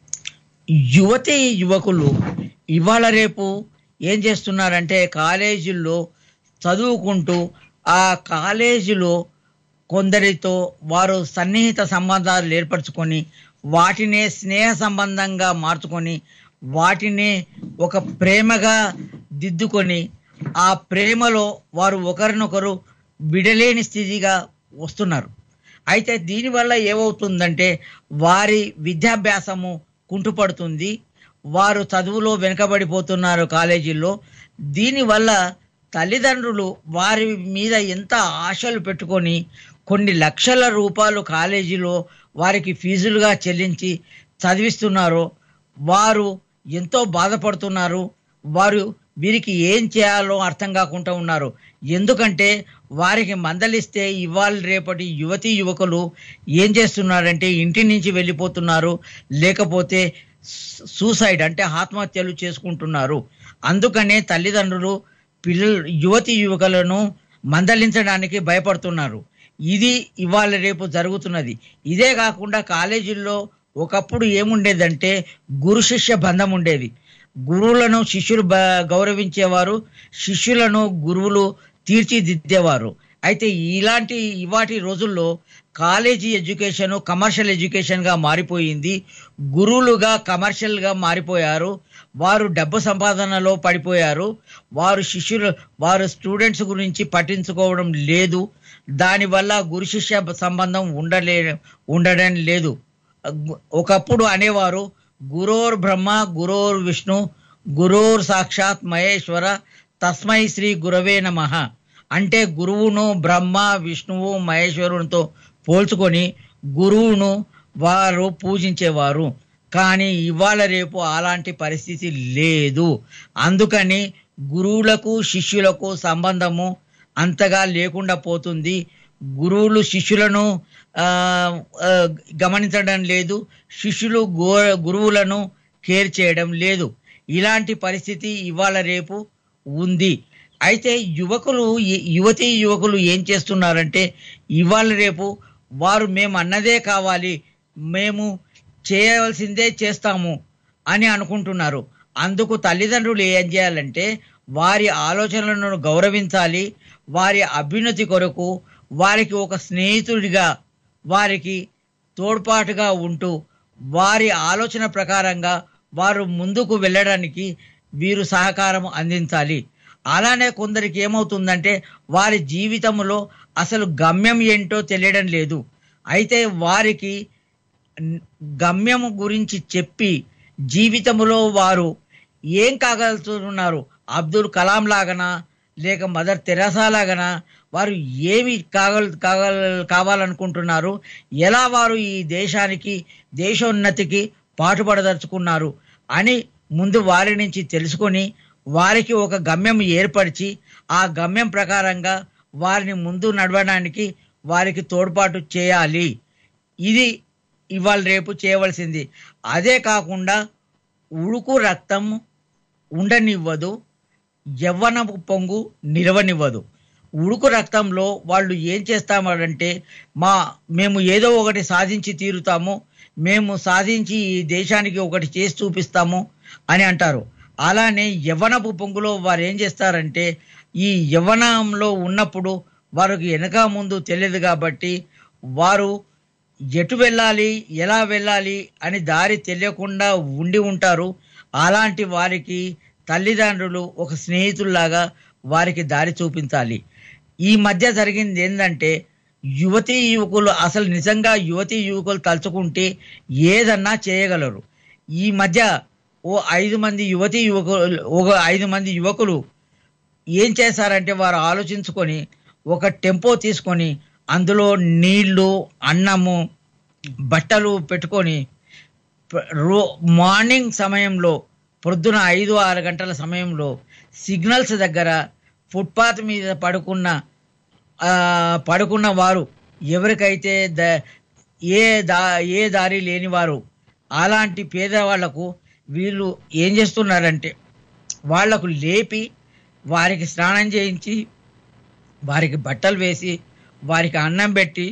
యువతి యువకులు ఇవాళ రేపు ఏం చేస్తున్నారంటే కాలేజీల్లో చదువుకుంటూ ఆ కాలేజీలో కొందరితో వారు సన్నిహిత సంబంధాలు ఏర్పరచుకొని వాటినే స్నేహ సంబంధంగా మార్చుకొని వాటినే ఒక ప్రేమగా దిద్దుకొని ఆ ప్రేమలో వారు ఒకరినొకరు విడలేని స్థితిగా వస్తున్నారు అయితే దీనివల్ల ఏమవుతుందంటే వారి విద్యాభ్యాసము కుంటుపడుతుంది వారు చదువులో వెనుకబడిపోతున్నారు కాలేజీల్లో దీనివల్ల తల్లిదండ్రులు వారి మీద ఎంత ఆశలు పెట్టుకొని కొన్ని లక్షల రూపాయలు కాలేజీలో వారికి ఫీజులుగా చెల్లించి చదివిస్తున్నారో వారు ఎంతో బాధపడుతున్నారు వారు వీరికి ఏం చేయాలో అర్థం కాకుండా ఉన్నారు ఎందుకంటే వారికి మందలిస్తే ఇవాళ రేపటి యువతీ యువకులు ఏం చేస్తున్నారంటే ఇంటి నుంచి వెళ్ళిపోతున్నారు లేకపోతే సూసైడ్ అంటే ఆత్మహత్యలు చేసుకుంటున్నారు అందుకనే తల్లిదండ్రులు పిల్లలు యువతి యువకులను మందలించడానికి భయపడుతున్నారు ఇది ఇవాళ రేపు జరుగుతున్నది ఇదే కాకుండా కాలేజీల్లో ఒకప్పుడు ఏముండేదంటే గురు శిష్య బంధం ఉండేది గురువులను శిష్యులు బ- గౌరవించేవారు శిష్యులను గురువులు తీర్చిదిద్దేవారు అయితే ఇలాంటి ఇవాటి రోజుల్లో కాలేజీ ఎడ్యుకేషన్ కమర్షియల్ ఎడ్యుకేషన్ గా మారిపోయింది గురువులుగా కమర్షియల్ గా మారిపోయారు వారు డబ్బు సంపాదనలో పడిపోయారు వారు శిష్యులు వారు స్టూడెంట్స్ గురించి పట్టించుకోవడం లేదు దానివల్ల గురు శిష్య సంబంధం ఉండలే ఉండడం లేదు ఒకప్పుడు అనేవారు గురోర్ బ్రహ్మ గురోర్ విష్ణు గురోర్ సాక్షాత్ మహేశ్వర తస్మై శ్రీ గురవే నమః అంటే గురువును బ్రహ్మ విష్ణువు మహేశ్వరునితో పోల్చుకొని గురువును వారు పూజించేవారు కానీ ఇవాళ రేపు అలాంటి పరిస్థితి లేదు అందుకని గురువులకు శిష్యులకు సంబంధము అంతగా లేకుండా పోతుంది గురువులు శిష్యులను ఆ, ఆ, గమనించడం లేదు శిష్యులు గు- గురువులను కేర్ చేయడం లేదు ఇలాంటి పరిస్థితి ఇవాళ రేపు ఉంది అయితే యువకులు ఈ- యువతీ యువకులు ఏం చేస్తున్నారంటే ఇవాళ రేపు వారు మేము అన్నదే కావాలి మేము చేయవలసిందే చేస్తాము అని అనుకుంటున్నారు అందుకు తల్లిదండ్రులు ఏం చేయాలంటే వారి ఆలోచనలను గౌరవించాలి వారి అభ్యున్నతి కొరకు వారికి ఒక స్నేహితుడిగా వారికి తోడ్పాటుగా ఉంటూ వారి ఆలోచన ప్రకారంగా వారు ముందుకు వెళ్ళడానికి వీరు సహకారం అందించాలి అలానే కొందరికి ఏమవుతుందంటే వారి జీవితంలో అసలు గమ్యం ఏంటో తెలియడం లేదు అయితే వారికి న్- గమ్యం గురించి చెప్పి జీవితంలో వారు ఏం కాగలుగుతున్నారు అబ్దుల్ కలాం లాగనా లేక మదర్ తెరసా లాగనా వారు ఏమి కాగల కాగల కావాలనుకుంటున్నారు ఎలా వారు ఈ దేశానికి దేశోన్నతికి పాటుపడదలుచుకున్నారు అని ముందు వారి నుంచి తెలుసుకొని వారికి ఒక గమ్యం ఏర్పరిచి ఆ గమ్యం ప్రకారంగా వారిని ముందు నడవడానికి వారికి తోడ్పాటు చేయాలి ఇది ఇవాళ రేపు చేయవలసింది అదే కాకుండా ఉడుకు రక్తం ఉండనివ్వదు యవ్వనపు పొంగు నిలవనివ్వదు ఉడుకు రక్తంలో వాళ్ళు ఏం చేస్తామంటే మా మేము ఏదో ఒకటి సాధించి తీరుతాము మేము సాధించి ఈ దేశానికి ఒకటి చేసి చూపిస్తాము అని అంటారు అలానే యవ్వనపు పొంగులో వారు ఏం చేస్తారంటే ఈ యవ్వనంలో ఉన్నప్పుడు వారికి వెనక ముందు తెలియదు కాబట్టి వారు ఎటు వెళ్ళాలి ఎలా వెళ్ళాలి అని దారి తెలియకుండా ఉండి ఉంటారు అలాంటి వారికి తల్లిదండ్రులు ఒక స్నేహితుల్లాగా వారికి దారి చూపించాలి ఈ మధ్య జరిగింది ఏంటంటే యువతీ యువకులు అసలు నిజంగా యువతీ యువకులు తలుచుకుంటే ఏదన్నా చేయగలరు ఈ మధ్య ఓ ఐదు మంది యువతీ యువకులు ఒక ఐదు మంది యువకులు ఏం చేశారంటే వారు ఆలోచించుకొని ఒక టెంపో తీసుకొని అందులో నీళ్లు అన్నము బట్టలు పెట్టుకొని ప- రో మార్నింగ్ సమయంలో పొద్దున ఐదు ఆరు గంటల సమయంలో సిగ్నల్స్ దగ్గర ఫుట్పాత్ మీద పడుకున్న ఆ, పడుకున్న వారు ఎవరికైతే ద ఏ దా ఏ దారి లేని వారు అలాంటి పేదవాళ్లకు వీళ్ళు ఏం చేస్తున్నారంటే వాళ్లకు లేపి వారికి స్నానం చేయించి వారికి బట్టలు వేసి వారికి అన్నం పెట్టి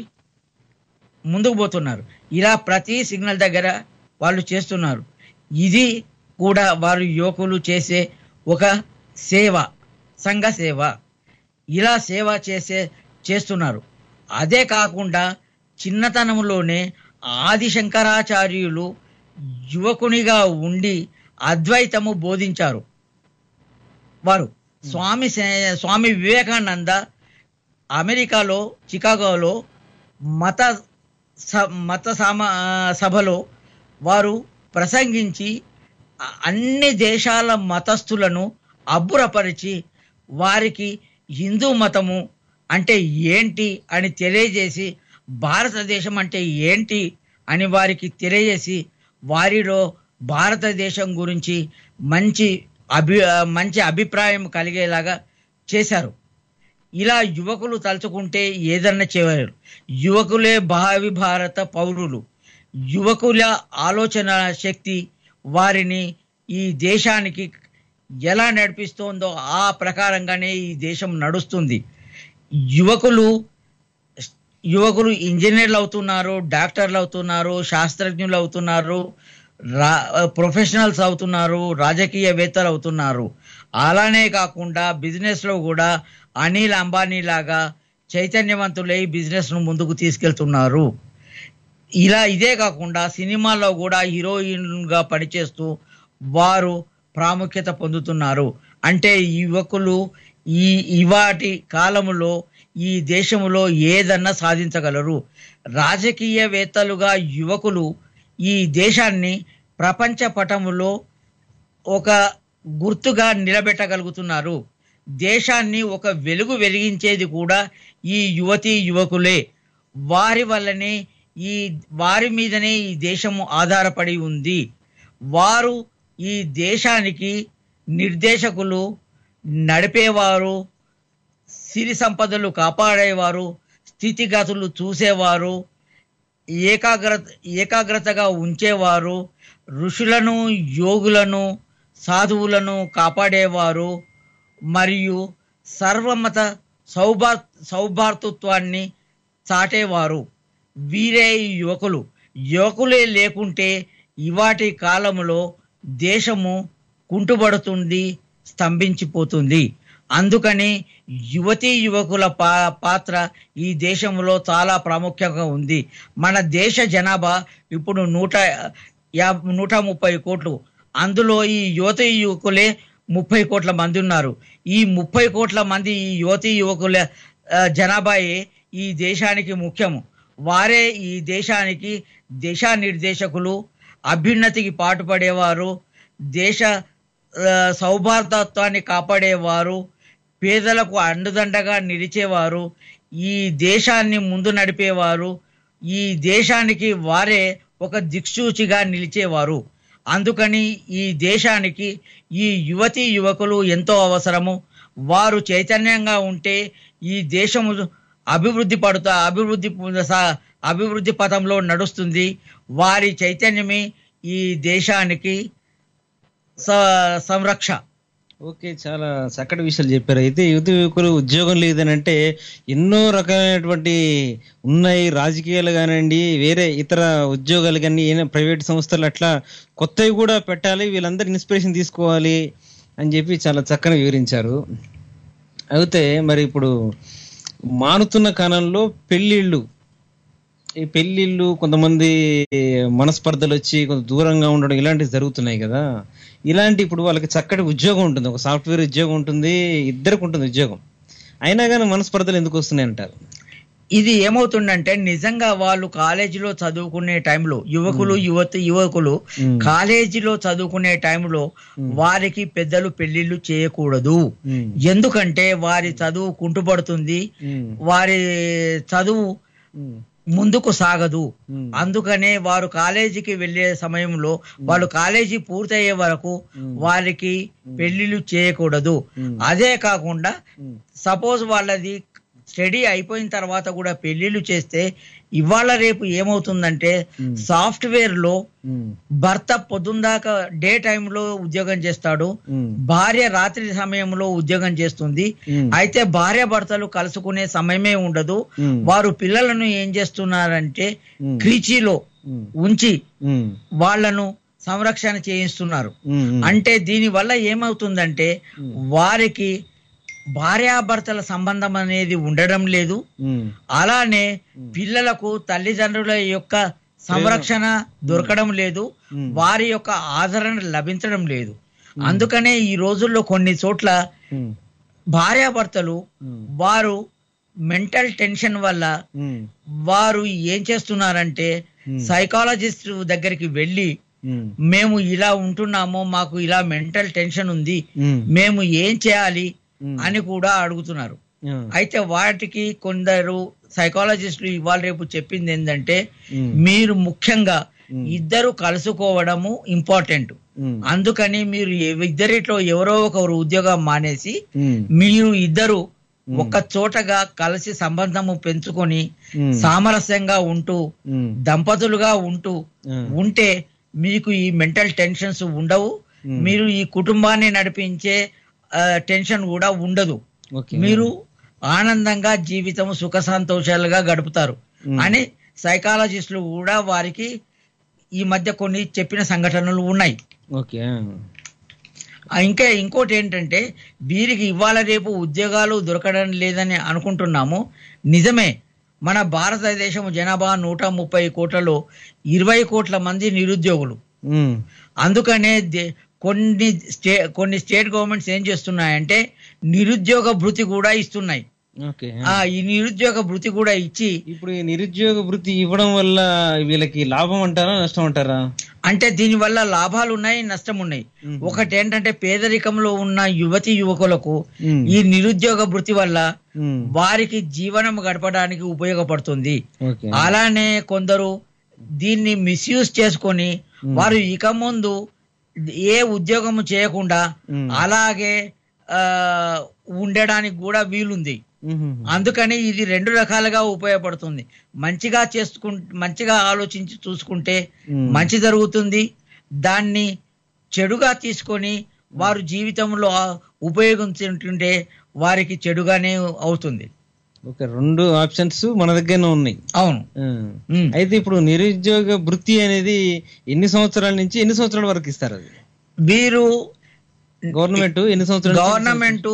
ముందుకు పోతున్నారు ఇలా ప్రతి సిగ్నల్ దగ్గర వాళ్ళు చేస్తున్నారు ఇది కూడా వారు యువకులు చేసే ఒక సేవ సంఘ సేవ ఇలా సేవ చేసే చేస్తున్నారు అదే కాకుండా చిన్నతనంలోనే ఆది శంకరాచార్యులు యువకునిగా ఉండి అద్వైతము బోధించారు వారు స్వామి సే- స్వామి వివేకానంద అమెరికాలో చికాగోలో మత స- మత సమ సభలో వారు ప్రసంగించి అ- అన్ని దేశాల మతస్థులను అబ్బురపరిచి వారికి హిందూ మతము అంటే ఏంటి అని తెలియజేసి భారతదేశం అంటే ఏంటి అని వారికి తెలియజేసి వారిలో భారతదేశం గురించి మంచి అభి ఆ, మంచి అభిప్రాయం కలిగేలాగా చేశారు ఇలా యువకులు తలుచుకుంటే ఏదన్నా చేయలేరు యువకులే భావి భారత పౌరులు యువకుల ఆలోచన శక్తి వారిని ఈ దేశానికి ఎలా నడిపిస్తోందో ఆ ప్రకారంగానే ఈ దేశం నడుస్తుంది యువకులు యువకులు ఇంజనీర్లు అవుతున్నారు డాక్టర్లు అవుతున్నారు శాస్త్రజ్ఞులు అవుతున్నారు రా ప్రొఫెషనల్స్ అవుతున్నారు రాజకీయవేత్తలు అవుతున్నారు అలానే కాకుండా బిజినెస్లో కూడా అనిల్ అంబానీ లాగా చైతన్యవంతులై బిజినెస్ను ముందుకు తీసుకెళ్తున్నారు ఇలా ఇదే కాకుండా సినిమాల్లో కూడా హీరోయిన్గా పనిచేస్తూ వారు ప్రాముఖ్యత పొందుతున్నారు అంటే యువకులు ఈ ఇవాటి కాలంలో ఈ దేశంలో ఏదన్నా సాధించగలరు రాజకీయవేత్తలుగా యువకులు ఈ దేశాన్ని ప్రపంచ పటములో ఒక గుర్తుగా నిలబెట్టగలుగుతున్నారు దేశాన్ని ఒక వెలుగు వెలిగించేది కూడా ఈ యువతీ యువకులే వారి వల్లనే ఈ వారి మీదనే ఈ దేశము ఆధారపడి ఉంది వారు ఈ దేశానికి నిర్దేశకులు నడిపేవారు సిరి సంపదలు కాపాడేవారు స్థితిగతులు చూసేవారు ఏకాగ్రత ఏకాగ్రతగా ఉంచేవారు ఋషులను యోగులను సాధువులను కాపాడేవారు మరియు సర్వమత సౌభా సౌభాతృత్వాన్ని చాటేవారు వీరే ఈ యువకులు యువకులే లేకుంటే ఇవాటి కాలంలో దేశము కుంటుపడుతుంది స్తంభించిపోతుంది అందుకని యువతీ యువకుల పా పాత్ర ఈ దేశంలో చాలా ప్రాముఖ్యంగా ఉంది మన దేశ జనాభా ఇప్పుడు నూట యా నూట ముప్పై కోట్లు అందులో ఈ యువతీ యువకులే ముప్పై కోట్ల మంది ఉన్నారు ఈ ముప్పై కోట్ల మంది ఈ యువతీ యువకుల ఆ, జనాభాయే ఈ దేశానికి ముఖ్యము వారే ఈ దేశానికి దిశానిర్దేశకులు అభ్యున్నతికి పాటుపడేవారు దేశ ఆ, సౌభార్దత్వాన్ని కాపాడేవారు పేదలకు అండుదండగా నిలిచేవారు ఈ దేశాన్ని ముందు నడిపేవారు ఈ దేశానికి వారే ఒక దిక్సూచిగా నిలిచేవారు అందుకని ఈ దేశానికి ఈ యువతీ యువకులు ఎంతో అవసరము వారు చైతన్యంగా ఉంటే ఈ దేశము అభివృద్ధి పడుతా అభివృద్ధి సా- అభివృద్ధి పథంలో నడుస్తుంది వారి చైతన్యమే ఈ దేశానికి స- సంరక్ష ఓకే చాలా చక్కటి విషయాలు చెప్పారు అయితే యువత యువకులు ఉద్యోగం లేదని అంటే ఎన్నో రకాలైనటువంటి ఉన్నాయి రాజకీయాలు కానివ్వండి వేరే ఇతర ఉద్యోగాలు కానీ ఏదైనా ప్రైవేట్ సంస్థలు అట్లా కొత్తవి కూడా పెట్టాలి వీళ్ళందరూ ఇన్స్పిరేషన్ తీసుకోవాలి అని చెప్పి చాలా చక్కగా వివరించారు అయితే మరి ఇప్పుడు మారుతున్న కాలంలో పెళ్ళిళ్ళు ఈ పెళ్ళిళ్ళు కొంతమంది మనస్పర్ధలు వచ్చి కొంత దూరంగా ఉండడం ఇలాంటివి జరుగుతున్నాయి కదా ఇలాంటి ఇప్పుడు వాళ్ళకి చక్కటి ఉద్యోగం ఉంటుంది ఒక సాఫ్ట్వేర్ ఉద్యోగం ఉంటుంది ఇద్దరికి ఉంటుంది ఉద్యోగం అయినా కానీ మనస్పర్ధలు ఎందుకు వస్తున్నాయి అంటారు ఇది ఏమవుతుందంటే నిజంగా వాళ్ళు కాలేజీలో చదువుకునే టైంలో యువకులు యువతి యువకులు మ్మ్. కాలేజీలో చదువుకునే టైంలో వారికి పెద్దలు పెళ్లిళ్ళు చేయకూడదు మ్మ్. ఎందుకంటే వారి చదువు కుంటుపడుతుంది మ్మ్. వారి చదువు మ్మ్. ముందుకు సాగదు మ్మ్. అందుకనే వారు కాలేజీకి వెళ్ళే సమయంలో వాళ్ళు కాలేజీ పూర్తయ్యే వరకు వారికి పెళ్లిళ్ళు చేయకూడదు మ్మ్. అదే కాకుండా మ్మ్. సపోజ్ వాళ్ళది స్టడీ అయిపోయిన తర్వాత కూడా పెళ్లిళ్ళు చేస్తే ఇవాళ రేపు ఏమవుతుందంటే మ్మ్. సాఫ్ట్వేర్ లో మ్మ్. భర్త పొద్దుందాకా డే టైంలో ఉద్యోగం చేస్తాడు మ్మ్. భార్య రాత్రి సమయంలో ఉద్యోగం చేస్తుంది మ్మ్. అయితే భార్య భర్తలు కలుసుకునే సమయమే ఉండదు మ్మ్. వారు పిల్లలను ఏం చేస్తున్నారంటే మ్మ్. క్రీచీలో మ్మ్. ఉంచి మ్మ్. వాళ్ళను సంరక్షణ చేయిస్తున్నారు మ్మ్. అంటే దీని వల్ల ఏమవుతుందంటే వారికి భార్యాభర్తల సంబంధం అనేది ఉండడం లేదు మ్మ్. అలానే పిల్లలకు తల్లిదండ్రుల యొక్క సంరక్షణ దొరకడం లేదు మ్మ్. వారి యొక్క ఆదరణ లభించడం లేదు అందుకనే ఈ రోజుల్లో కొన్ని చోట్ల మ్మ్. భార్యాభర్తలు మ్మ్. వారు మెంటల్ టెన్షన్ వల్ల మ్మ్. వారు ఏం చేస్తున్నారంటే మ్మ్. సైకాలజిస్ట్ దగ్గరికి వెళ్ళి మ్మ్. మేము ఇలా ఉంటున్నాము మాకు ఇలా మెంటల్ టెన్షన్ ఉంది మ్మ్. మేము ఏం చేయాలి మ్మ్. అని కూడా అడుగుతున్నారు ఆ. అయితే వాటికి కొందరు సైకాలజిస్టులు ఇవాళ రేపు చెప్పింది ఏంటంటే మ్మ్. మీరు ముఖ్యంగా మ్మ్. ఇద్దరు కలుసుకోవడము ఇంపార్టెంట్ ఉమ్, అందుకని మీరు ఎవ- ఇద్దరిట్లో ఎవరో ఒకరు ఉద్యోగం మానేసి ఉమ్, మీరు ఇద్దరు ఒక చోటగా కలిసి సంబంధము పెంచుకొని ఉమ్, సామరస్యంగా ఉంటూ ఉమ్, దంపతులుగా ఉంటూ ఆ, ఉంటే మీకు ఈ మెంటల్ టెన్షన్స్ ఉండవు ఉమ్, మీరు ఈ కుటుంబాన్ని నడిపించే ఆ, టెన్షన్ కూడా ఉండదు ఓకే మీరు ఆనందంగా జీవితం సుఖ సంతోషాలుగా గడుపుతారు ఉమ్, అని సైకాలజిస్టులు కూడా వారికి ఈ మధ్య కొన్ని చెప్పిన సంఘటనలు ఉన్నాయి ఓకే ఆ, ఆ, ఇంకా ఇంకోటి ఏంటంటే వీరికి ఇవాళ రేపు ఉద్యోగాలు దొరకడం లేదని అనుకుంటున్నాము నిజమే మన భారతదేశం జనాభా నూట ముప్పై కోట్లలో ఇరవై కోట్ల మంది నిరుద్యోగులు ఉమ్, అందుకనే దే- కొన్ని స్టే కొన్ని స్టేట్ గవర్నమెంట్స్ ఏం చేస్తున్నాయంటే నిరుద్యోగ భృతి కూడా ఇస్తున్నాయి ఓకే ఆ ఈ నిరుద్యోగ భృతి కూడా ఇచ్చి ఇప్పుడు ఈ నిరుద్యోగ వృత్తి ఇవ్వడం వల్ల వీళ్ళకి లాభం అంటారా నష్టం అంటారా అంటే దీని వల్ల లాభాలు ఉన్నాయి నష్టం ఉన్నాయి మ్మ్. ఒకటి ఏంటంటే పేదరికంలో ఉన్న యువతి యువకులకు ఉమ్, ఈ నిరుద్యోగ భృతి వల్ల ఉమ్, వారికి జీవనం గడపడానికి ఉపయోగపడుతుంది ఓకే అలానే కొందరు దీన్ని మిస్యూజ్ చేసుకొని మ్మ్. వారు ఇక ముందు ఏ ఉద్యోగము చేయకుండా మ్మ్. అలాగే ఆ, ఉండడానికి కూడా వీలుంది ఉహుం, అందుకని ఇది రెండు రకాలుగా ఉపయోగపడుతుంది మంచిగా చేసుకు మంచిగా ఆలోచించి చూసుకుంటే మ్మ్. మంచి జరుగుతుంది దాన్ని చెడుగా తీసుకొని వారు జీవితంలో ఆ- ఉపయోగించుంటుంటే వారికి చెడుగానే అవుతుంది ఓకే రెండు ఆప్షన్స్ మన దగ్గరనే ఉన్నాయి అవును ఆ. ఉమ్. అయితే ఇప్పుడు నిరుద్యోగ వృత్తి అనేది ఎన్ని సంవత్సరాల నుంచి ఎన్ని సంవత్సరాల వరకు ఇస్తారు అది వీరు గవర్నమెంట్ ఎన్ని సంవత్సరాలు government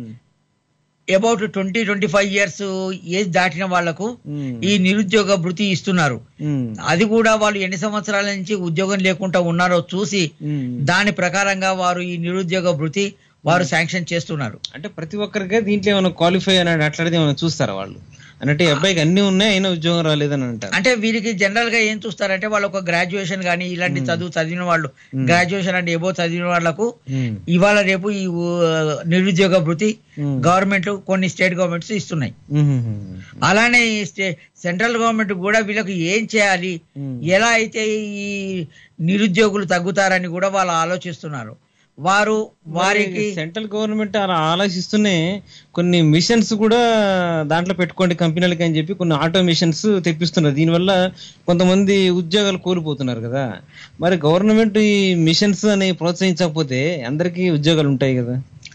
about twenty twenty five years age దాటిన వాళ్లకు ఈ నిరుద్యోగ భృతి ఇస్తున్నారు అది కూడా వాళ్ళు ఎన్ని సంవత్సరాల నుంచి ఉద్యోగం లేకుండా ఉన్నారో చూసి దాని ప్రకారంగా వారు ఈ నిరుద్యోగ భృతి వారు శాంక్షన్ చేస్తున్నారు అంటే ప్రతి ఒక్కరికి దీంట్లో ఏమైనా క్వాలిఫై అని అట్లాంటిది ఏమైనా చూస్తారా వాళ్ళు అన్నట్టు ఈ అబ్బాయికి అన్ని ఉన్నాయి అయినా ఉద్యోగం రాలేదని అంటారు అంటే వీరికి జనరల్ గా ఏం చూస్తారంటే వాళ్ళు ఒక గ్రాడ్యుయేషన్ కానీ ఇలాంటి చదువు చదివిన వాళ్ళు గ్రాడ్యుయేషన్ అంటే ఏవో చదివిన వాళ్ళకు ఉమ్, ఇవాళ రేపు ఈ ఊ- నిరుద్యోగ భృతి ఉమ్, గవర్నమెంట్ కొన్ని స్టేట్ గవర్నమెంట్స్ ఇస్తున్నాయి ఉమ్, ఉమ్, అలానే ఈ స్టే సెంట్రల్ గవర్నమెంట్ కూడా వీళ్ళకి ఏం చేయాలి ఉమ్. ఎలా అయితే ఈ నిరుద్యోగులు తగ్గుతారని కూడా వాళ్ళు ఆలోచిస్తున్నారు వారు వారికి సెంట్రల్ గవర్నమెంట్ అలా ఆలోచిస్తూనే కొన్ని మిషన్స్ కూడా దాంట్లో పెట్టుకోండి కంపెనీలకి అని చెప్పి కొన్ని ఆటో మిషన్స్ తెప్పిస్తున్నారు దీనివల్ల కొంతమంది ఉద్యోగాలు కోల్పోతున్నారు కదా మరి గవర్నమెంట్ ఈ మిషన్స్ అని ప్రోత్సహించకపోతే అందరికీ ఉద్యోగాలు ఉంటాయి కదా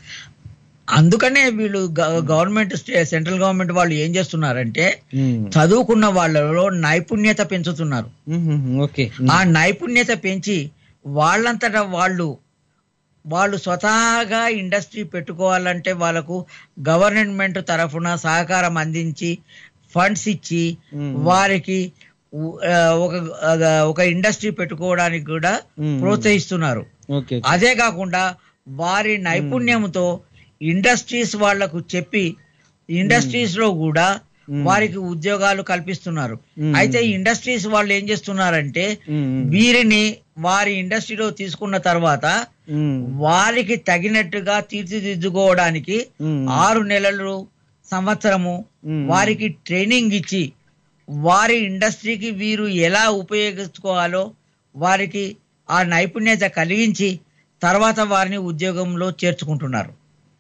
అందుకనే వీళ్ళు గ- గవర్నమెంట్ స్టే- సెంట్రల్ గవర్నమెంట్ వాళ్ళు ఏం చేస్తున్నారంటే ఉమ్, చదువుకున్న వాళ్ళలో నైపుణ్యత పెంచుతున్నారు ఉమ్, ఉమ్, ఓకే ఆ నైపుణ్యత పెంచి వాళ్ళంతటా వాళ్ళు వాళ్ళు స్వతహాగా ఇండస్ట్రీ పెట్టుకోవాలంటే వాళ్ళకు గవర్నమెంట్ తరఫున సహకారం అందించి ఫండ్స్ ఇచ్చి మ్మ్. వారికి ఉ- ఆ, ఒక ఆ, ఒక ఇండస్ట్రీ పెట్టుకోవడానికి కూడా మ్మ్. ప్రోత్సహిస్తున్నారు ఓకే అదే కాకుండా వారి నైపుణ్యంతో ఇండస్ట్రీస్ వాళ్లకు చెప్పి ఇండస్ట్రీస్ లో కూడా మ్మ్. వారికి ఉద్యోగాలు కల్పిస్తున్నారు మ్మ్. అయితే ఇండస్ట్రీస్ వాళ్ళు ఏం చేస్తున్నారంటే ఉమ్, వీరిని వారి ఇండస్ట్రీలో తీసుకున్న తర్వాత ఉమ్, వారికి తగినట్టుగా తీర్చిదిద్దుకోవడానికి ఉమ్, ఆరు నెలలు సంవత్సరము మ్మ్. వారికి ట్రైనింగ్ ఇచ్చి వారి ఇండస్ట్రీకి వీరు ఎలా ఉపయోగించుకోవాలో వారికి ఆ నైపుణ్యత కలిగించి తర్వాత వారిని ఉద్యోగంలో చేర్చుకుంటున్నారు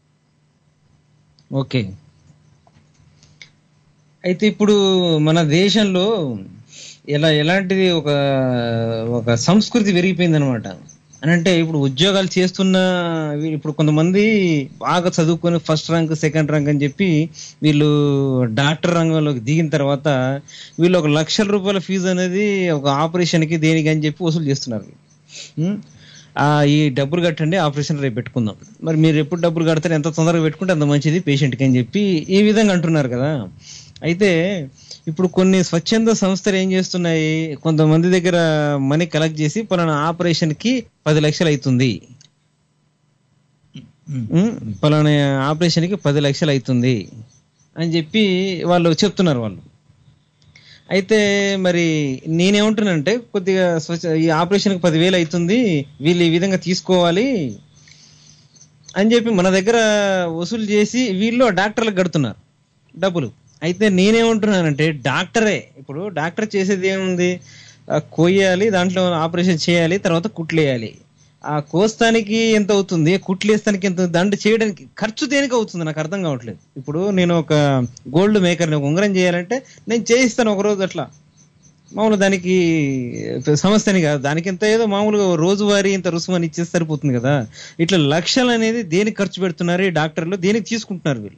ఓకే అయితే ఇప్పుడు మన దేశంలో ఎలా ఎలాంటిది ఒక ఒక సంస్కృతి పెరిగిపోయింది అనమాట అని అంటే ఇప్పుడు ఉద్యోగాలు చేస్తున్న వీ- ఇప్పుడు కొంతమంది బాగా చదువుకొని ఫస్ట్ ర్యాంక్ సెకండ్ ర్యాంక్ అని చెప్పి వీళ్ళు డాక్టర్ రంగంలోకి దిగిన తర్వాత వీళ్ళు ఒక లక్షల రూపాయల ఫీజు అనేది ఒక ఆపరేషన్కి దేనికి అని చెప్పి వసూలు చేస్తున్నారు ఉం? ఆ, ఈ డబ్బులు కట్టండి ఆపరేషన్ రేపు పెట్టుకుందాం మరి మీరు ఎప్పుడు డబ్బులు కడతారు ఎంత తొందరగా పెట్టుకుంటే అంత మంచిది పేషెంట్కి అని చెప్పి ఈ విధంగా అంటున్నారు కదా అయితే ఇప్పుడు కొన్ని స్వచ్ఛంద సంస్థలు ఏం చేస్తున్నాయి కొంతమంది దగ్గర మనీ కలెక్ట్ చేసి పలానా ఆపరేషన్ కి పది లక్షలు అవుతుంది ఉం? పలానా ఆపరేషన్ కి పది లక్షలు అవుతుంది అని చెప్పి వాళ్ళు చెప్తున్నారు వాళ్ళు అయితే మరి నేనేమంటున్నానంటే కొద్దిగా స్వచ్ఛ- ఈ ఆపరేషన్కి పదివేలు అవుతుంది వీళ్ళు ఈ విధంగా తీసుకోవాలి అని చెప్పి మన దగ్గర వసూలు చేసి వీళ్ళు ఆ డాక్టర్లకు కడుతున్నారు డబ్బులు అయితే నేనేమంటున్నానంటే డాక్టరే ఇప్పుడు డాక్టర్ చేసేది ఏముంది ఆ, కొయ్యాలి దాంట్లో ఆపరేషన్ చేయాలి తర్వాత కుట్లేయాలి ఆ కోస్తానికి ఎంత అవుతుంది కుట్లు వేస్తానికి ఎంత అవుతుంది? దండ చేయడానికి ఖర్చు దేనికి అవుతుంది నాకు అర్థం కావట్లేదు ఇప్పుడు నేను ఒక గోల్డ్ మేకర్ ఉంగరం చేయాలంటే నేను చేయిస్తాను ఒక రోజు అట్లా మామూలు దానికి సమస్య అని కాదు దానికి ఎంత ఏదో మామూలుగా రోజువారీ ఇంత రుసుమని ఇచ్చేస్తే సరిపోతుంది కదా ఇట్లా లక్షలు అనేది దేనికి ఖర్చు పెడుతున్నారు ఈ డాక్టర్లు దేనికి తీసుకుంటున్నారు వీళ్ళు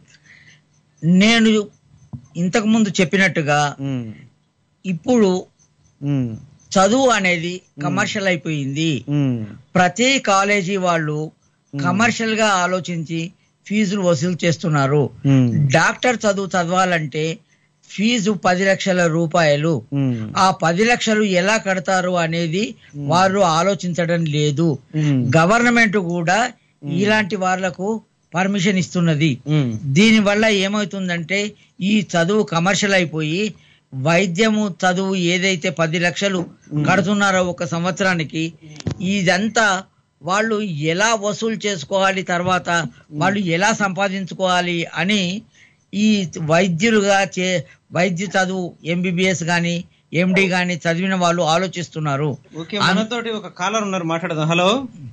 నేను ఇంతకు ముందు చెప్పినట్టుగా ఉమ్, ఇప్పుడు ఉమ్, చదువు అనేది కమర్షియల్ అయిపోయింది ఉమ్, ప్రతి కాలేజీ వాళ్ళు కమర్షియల్ గా ఆలోచించి ఫీజులు వసూలు చేస్తున్నారు ఉమ్, డాక్టర్ చదువు చదవాలంటే ఫీజు పది లక్షల రూపాయలు ఉమ్, ఆ పది లక్షలు ఎలా కడతారు అనేది వారు ఆలోచించడం లేదు ఉమ్, గవర్నమెంట్ కూడా ఇలాంటి వాళ్ళకు పర్మిషన్ ఇస్తున్నది ఉమ్, దీని వల్ల ఏమవుతుందంటే ఈ చదువు కమర్షియల్ అయిపోయి వైద్యము చదువు ఏదైతే పది లక్షలు కడుతున్నారో ఒక సంవత్సరానికి ఇదంతా వాళ్ళు ఎలా వసూలు చేసుకోవాలి తర్వాత వాళ్ళు ఎలా సంపాదించుకోవాలి అని ఈ వైద్యులుగా చే వైద్య చదువు ఎంబీబీఎస్ కానీ ఎండి కానీ చదివిన వాళ్ళు ఆలోచిస్తున్నారు ఓకే మనతోటి ఒక కాలర్ ఉన్నారు మాట్లాడదాం హలో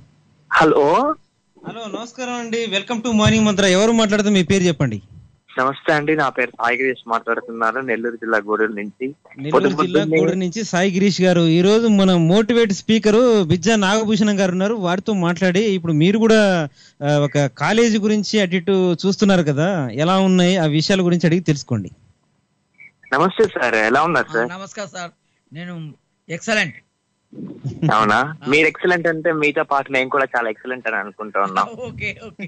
హలో హలో నమస్కారం అండి వెల్కమ్ టు మార్నింగ్ మంత్ర ఎవరు మాట్లాడితే మీ పేరు చెప్పండి నమస్తే అండి నా పేరు సాయి గిరీష్ మాట్లాడుతున్నాను నెల్లూరు జిల్లా గూడూరు నుంచి నెల్లూరు పొద్దు జిల్లా పొద్దున్నే- గూడూరు నుంచి సాయి గిరీష్ గారు ఈ రోజు మన మోటివేట్ స్పీకర్ బిజ్జా నాగభూషణం గారు ఉన్నారు వారితో మాట్లాడి ఇప్పుడు మీరు కూడా ఆ, ఒక కాలేజీ గురించి అటు ఇటు చూస్తున్నారు కదా ఎలా ఉన్నాయి ఆ విషయాల గురించి అడిగి తెలుసుకోండి నమస్తే సార్ ఎలా ఉన్నారు ఆ, సార్ నమస్కారం సార్ నేను ఎక్సలెంట్ అవునా మీరు ఎక్సలెంట్ అంటే మీతో పాటు నేను కూడా చాలా ఎక్సలెంట్ అని అనుకుంటా ఉన్నా ఓకే ఓకే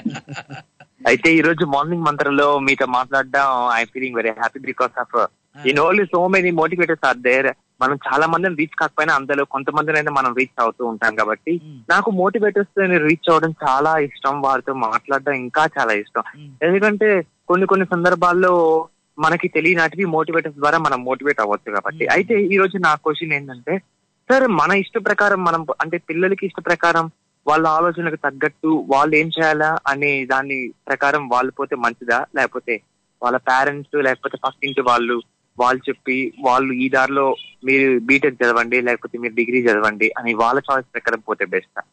అయితే ఈ రోజు మార్నింగ్ మంత్రలో మీతో మాట్లాడడం I feeling very happy because of in only so many motivators are there మనం చాలా మందిని రీచ్ కాకపోయినా అందులో కొంతమందిని అయితే మనం రీచ్ అవుతూ ఉంటాం కాబట్టి నాకు మోటివేటర్స్ రీచ్ అవ్వడం చాలా ఇష్టం వారితో మాట్లాడడం ఇంకా చాలా ఇష్టం ఎందుకంటే కొన్ని కొన్ని సందర్భాల్లో మనకి తెలియనటివి మోటివేటర్స్ ద్వారా మనం మోటివేట్ అవ్వచ్చు కాబట్టి అయితే ఈ రోజు నా క్వశ్చన్ ఏంటంటే సార్ మన ఇష్ట ప్రకారం మనం అంటే పిల్లలకి ఇష్ట ప్రకారం వాళ్ళ ఆలోచనకు తగ్గట్టు వాళ్ళు ఏం చేయాలా అనే దాని ప్రకారం వాళ్ళు పోతే మంచిదా లేకపోతే వాళ్ళ పేరెంట్స్ లేకపోతే పక్కింటి వాళ్ళు వాళ్ళు చెప్పి వాళ్ళు ఈ దారిలో మీరు బీటెక్ చదవండి లేకపోతే మీరు డిగ్రీ చదవండి అని వాళ్ళ చాయిస్ ప్రకారం పోతే బెస్ట్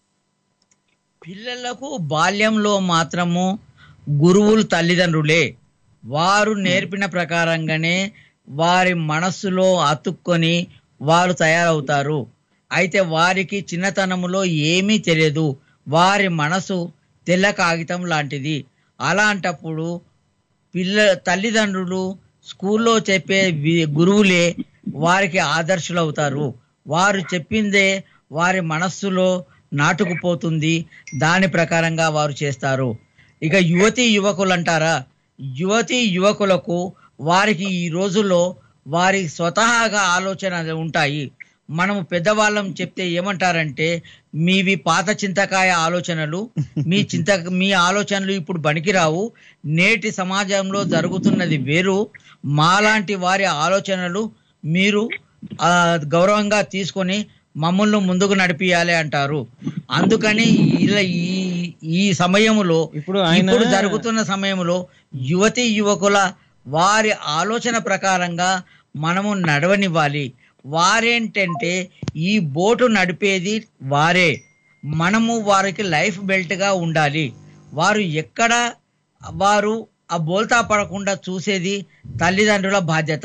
పిల్లలకు బాల్యంలో మాత్రము గురువులు తల్లిదండ్రులే వారు నేర్పిన ప్రకారంగానే వారి మనస్సులో అతుక్కొని వారు తయారవుతారు అయితే వారికి చిన్నతనములో ఏమీ తెలియదు వారి మనసు తెల్ల కాగితం లాంటిది అలాంటప్పుడు పిల్ల తల్లిదండ్రులు స్కూల్లో చెప్పే వి- గురువులే వారికి ఆదర్శులు అవుతారు వారు చెప్పిందే వారి మనస్సులో నాటుకుపోతుంది దాని ప్రకారంగా వారు చేస్తారు ఇక యువతి యువకులు అంటారా యువతి యువకులకు వారికి ఈ రోజుల్లో వారి స్వతహాగా ఆలోచన ఉంటాయి మనము పెద్దవాళ్ళం చెప్తే ఏమంటారంటే మీవి పాత చింతకాయ ఆలోచనలు మీ చింత మీ ఆలోచనలు ఇప్పుడు బనికిరావు నేటి సమాజంలో జరుగుతున్నది వేరు మాలాంటి వారి ఆలోచనలు మీరు ఆ, గౌరవంగా తీసుకొని మమ్మల్ని ముందుకు నడిపియాలి అంటారు అందుకని ఇలా ఈ ఈ సమయంలో ఇప్పుడు ఆయన- ఇప్పుడు జరుగుతున్న సమయంలో యువతి యువకుల వారి ఆలోచన ప్రకారంగా మనము నడవనివ్వాలి వారేంటంటే ఈ బోటు నడిపేది వారే మనము వారికి లైఫ్ బెల్ట్ గా ఉండాలి వారు ఎక్కడ వారు ఆ బోల్తా పడకుండా చూసేది తల్లిదండ్రుల బాధ్యత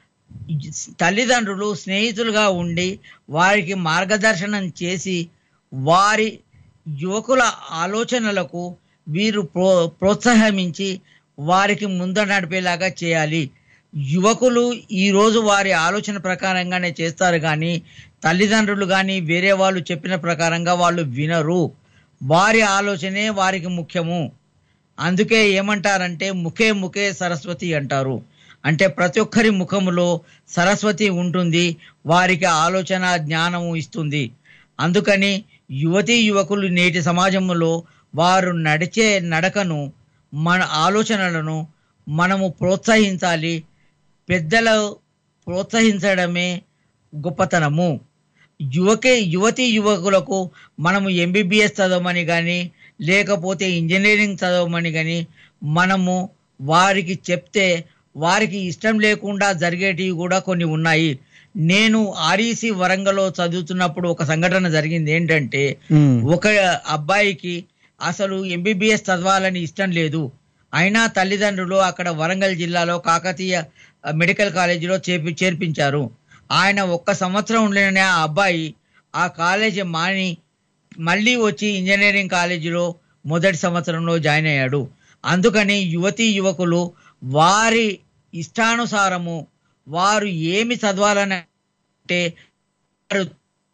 తల్లిదండ్రులు స్నేహితులుగా ఉండి వారికి మార్గదర్శనం చేసి వారి యువకుల ఆలోచనలకు వీరు ప్రో ప్రోత్సాహించి వారికి ముందు నడిపేలాగా చేయాలి యువకులు ఈ రోజు వారి ఆలోచన ప్రకారంగానే చేస్తారు కానీ తల్లిదండ్రులు కానీ వేరే వాళ్ళు చెప్పిన ప్రకారంగా వాళ్ళు వినరు వారి ఆలోచనే వారికి ముఖ్యము అందుకే ఏమంటారంటే ముఖే ముఖే సరస్వతి అంటారు అంటే ప్రతి ఒక్కరి ముఖములో సరస్వతి ఉంటుంది వారికి ఆలోచన జ్ఞానము ఇస్తుంది అందుకని యువతీ యువకులు నేటి సమాజంలో వారు నడిచే నడకను మన ఆలోచనలను మనము ప్రోత్సహించాలి పెద్దలు ప్రోత్సహించడమే గొప్పతనము యువకే యువతి యువకులకు మనము ఎంబీబీఎస్ చదవమని కానీ లేకపోతే ఇంజనీరింగ్ చదవమని కానీ మనము వారికి చెప్తే వారికి ఇష్టం లేకుండా జరిగేటివి కూడా కొన్ని ఉన్నాయి నేను ఆర్ఈసి వరంగల్లో చదువుతున్నప్పుడు ఒక సంఘటన జరిగింది ఏంటంటే ఉమ్, ఒక అబ్బాయికి అసలు ఎంబీబీఎస్ చదవాలని ఇష్టం లేదు అయినా తల్లిదండ్రులు అక్కడ వరంగల్ జిల్లాలో కాకతీయ ఆ, మెడికల్ కాలేజీలో చేర్పి చేర్పించారు ఆయన ఒక్క సంవత్సరం ఉండలేనే ఆ అబ్బాయి ఆ కాలేజీ మాని మళ్ళీ వచ్చి ఇంజనీరింగ్ కాలేజీలో మొదటి సంవత్సరంలో జాయిన్ అయ్యాడు అందుకని యువతీ యువకులు వారి ఇష్టానుసారము వారు ఏమి చదవాలని అంటే వారు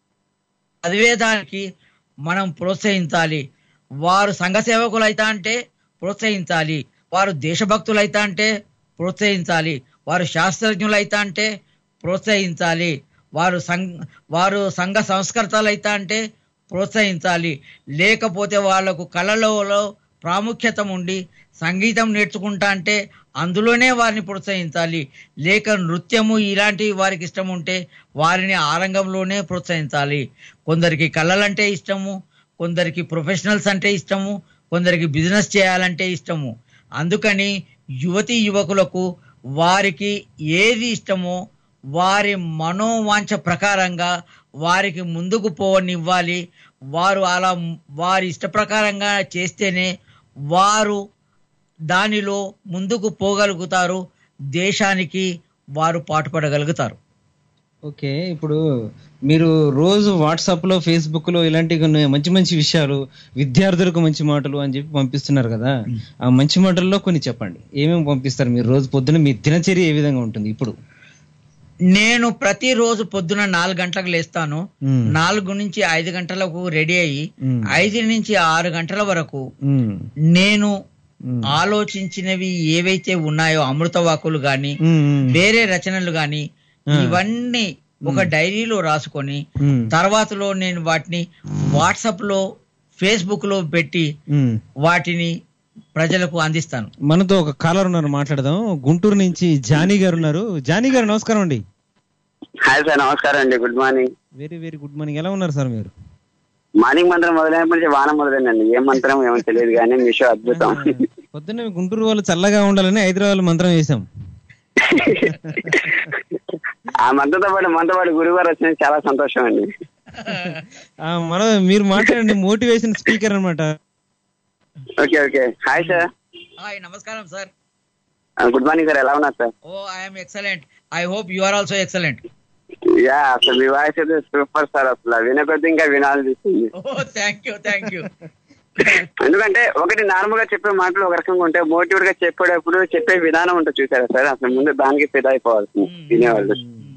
చదివేదానికి మనం ప్రోత్సహించాలి వారు సంఘ సేవకులు అయితే అంటే ప్రోత్సహించాలి వారు దేశభక్తులు అయితే అంటే ప్రోత్సహించాలి వారు శాస్త్రజ్ఞులు అయితే అంటే ప్రోత్సహించాలి వారు సంఘ వారు సంఘ సంస్కర్తలు అయితే అంటే ప్రోత్సహించాలి లేకపోతే వాళ్ళకు కళలలో ప్రాముఖ్యత ఉండి సంగీతం నేర్చుకుంటా అంటే అందులోనే వారిని ప్రోత్సహించాలి లేక నృత్యము ఇలాంటి వారికి ఇష్టం ఉంటే వారిని ఆ రంగంలోనే ప్రోత్సహించాలి కొందరికి కళలంటే ఇష్టము కొందరికి ప్రొఫెషనల్స్ అంటే ఇష్టము కొందరికి బిజినెస్ చేయాలంటే ఇష్టము అందుకని యువతి యువకులకు వారికి ఏది ఇష్టమో వారి మనోవాంఛ ప్రకారంగా వారికి ముందుకు పోవనివ్వాలి వారు అలా వారి ఇష్ట ప్రకారంగా చేస్తేనే వారు దానిలో ముందుకు పోగలుగుతారు దేశానికి వారు పాటుపడగలుగుతారు ఓకే ఇప్పుడు మీరు రోజు వాట్సాప్ లో ఫేస్బుక్ లో ఇలాంటి కొన్ని మంచి మంచి విషయాలు విద్యార్థులకు మంచి మాటలు అని చెప్పి పంపిస్తున్నారు కదా ఆ మంచి మాటల్లో కొన్ని చెప్పండి ఏమేమి పంపిస్తారు మీరు రోజు పొద్దున మీ దినచర్య ఏ విధంగా ఉంటుంది ఇప్పుడు నేను ప్రతిరోజు పొద్దున నాలుగు గంటలకు లేస్తాను మ్మ్. నాలుగు నుంచి ఐదు గంటలకు రెడీ అయ్యి మ్మ్. ఐదు నుంచి ఆరు గంటల వరకు ఉమ్, నేను ఉమ్, ఆలోచించినవి ఏవైతే ఉన్నాయో అమృత వాకులు గాని ఉమ్, ఉమ్, వేరే రచనలు గాని ఆ. ఇవన్నీ ఒక డైరీలో రాసుకొని ఉమ్, తర్వాతలో నేను వాటిని వాట్సాప్ లో ఫేస్బుక్ లో పెట్టి ఉమ్. వాటిని ప్రజలకు అందిస్తాను మనతో ఒక కాలర్ ఉన్నారు మాట్లాడదాం గుంటూరు నుంచి జానీ గారు ఉన్నారు జానీ గారు నమస్కారం అండి హాయ్ సార్ నమస్కారం అండి good morning very very good morning ఎలా ఉన్నారు సార్ మీరు మార్నింగ్ మంత్రం మొదలైనప్పటి నుంచి వాన మొదలైందండి ఏ మంత్రం ఏమో తెలియదు కానీ మీ షో అద్భుతం పొద్దున్న మీ గుంటూరు వాళ్ళు చల్లగా ఉండాలని హైదరాబాద్ మంత్రం వేశాం ఆ మంత్రంతో పాటు మనతో పాటు గురువు గారు వచ్చినందుకు చాలా సంతోషం అండి ఆ, మన మీరు మాట్లాడండి మోటివేషన్ స్పీకర్ అన్నమాట okay okay hi sir hi నమస్కారం సార్ గుడ్ మార్నింగ్ సార్ ఎలా ఉన్నారు sir oh I'm excellent I hope you are also excellent yeah అసలు మీ వాయిస్ అయితే సూపర్ సార్ అసలు వినకొద్ది ఇంకా వినాలనిపిస్తుంది oh thank you thank you ఎందుకంటే ఒకటి నార్మల్ గా చెప్పే మాటలు ఒక రకంగా ఉంటాయి మోటివేట్ గా చెప్పేటప్పుడు చెప్పే విధానం ఉంటుంది చూసారా సార్ అసలు ముందు దానికి ఫిదా అయిపోవాల్సింది వినేవాళ్ళు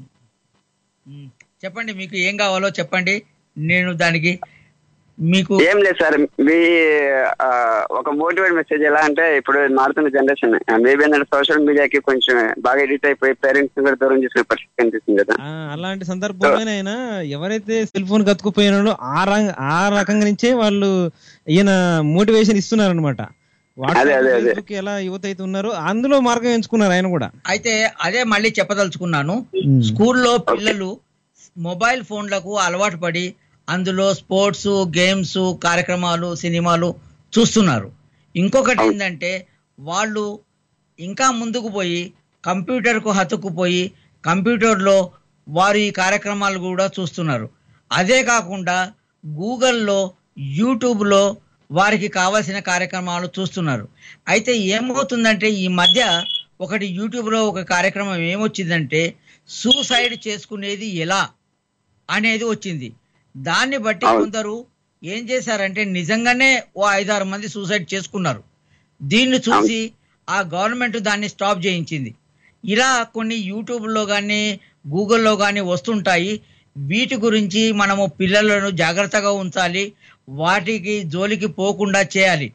చెప్పండి మీకు ఏం కావాలో చెప్పండి నేను దానికి మీకు ఏం లేదు సార్ మీ ఆ, ఒక మోటివేట్ మెసేజ్ ఎలా అంటే ఇప్పుడు మారుతున్న జనరేషన్ మేబీ ఏంటంటే సోషల్ మీడియాకి కొంచెం బాగా ఎడిట్ అయిపోయి పేరెంట్స్ కూడా దూరం చేసుకునే పరిస్థితి కనిపిస్తుంది కదా ఆ, అలాంటి సందర్భంలోనైనా ఎవరైతే సెల్ ఫోన్ కత్తుకుపోయినాడో ఆ రంగ ఆ రకంగా నుంచే వాళ్ళు ఈయన మోటివేషన్ ఇస్తున్నారు అనమాట అదే, అదే, అదే. ఫేస్బుక్ ఎలా యువత అయితే ఉన్నారో అందులో మార్గం ఎంచుకున్నారు ఆయన కూడా అయితే అదే మళ్ళీ చెప్పదలుచుకున్నాను స్కూల్లో పిల్లలు మొబైల్ ఫోన్లకు అలవాటు పడి అందులో స్పోర్ట్స్ గేమ్స్ కార్యక్రమాలు సినిమాలు చూస్తున్నారు ఇంకొకటి ఏంటంటే వాళ్ళు ఇంకా ముందుకు పోయి కంప్యూటర్కు హత్తుకుపోయి కంప్యూటర్లో వారు ఈ కార్యక్రమాలు కూడా చూస్తున్నారు అదే కాకుండా గూగుల్లో యూట్యూబ్లో వారికి కావాల్సిన కార్యక్రమాలు చూస్తున్నారు అయితే ఏమవుతుందంటే ఈ మధ్య ఒకటి యూట్యూబ్లో ఒక కార్యక్రమం ఏమొచ్చిందంటే సూసైడ్ చేసుకునేది ఎలా అనేది వచ్చింది దాన్ని బట్టి కొందరు ఏం చేశారంటే నిజంగానే ఓ ఐదారు మంది సూసైడ్ చేసుకున్నారు దీన్ని చూసి ఆ గవర్నమెంట్ దాన్ని స్టాప్ చేయించింది ఇలా కొన్ని యూట్యూబ్లో కానీ గూగుల్లో కానీ వస్తుంటాయి వీటి గురించి మనము పిల్లలను జాగ్రత్తగా ఉంచాలి వాటికి జోలికి పోకుండా చేయాలి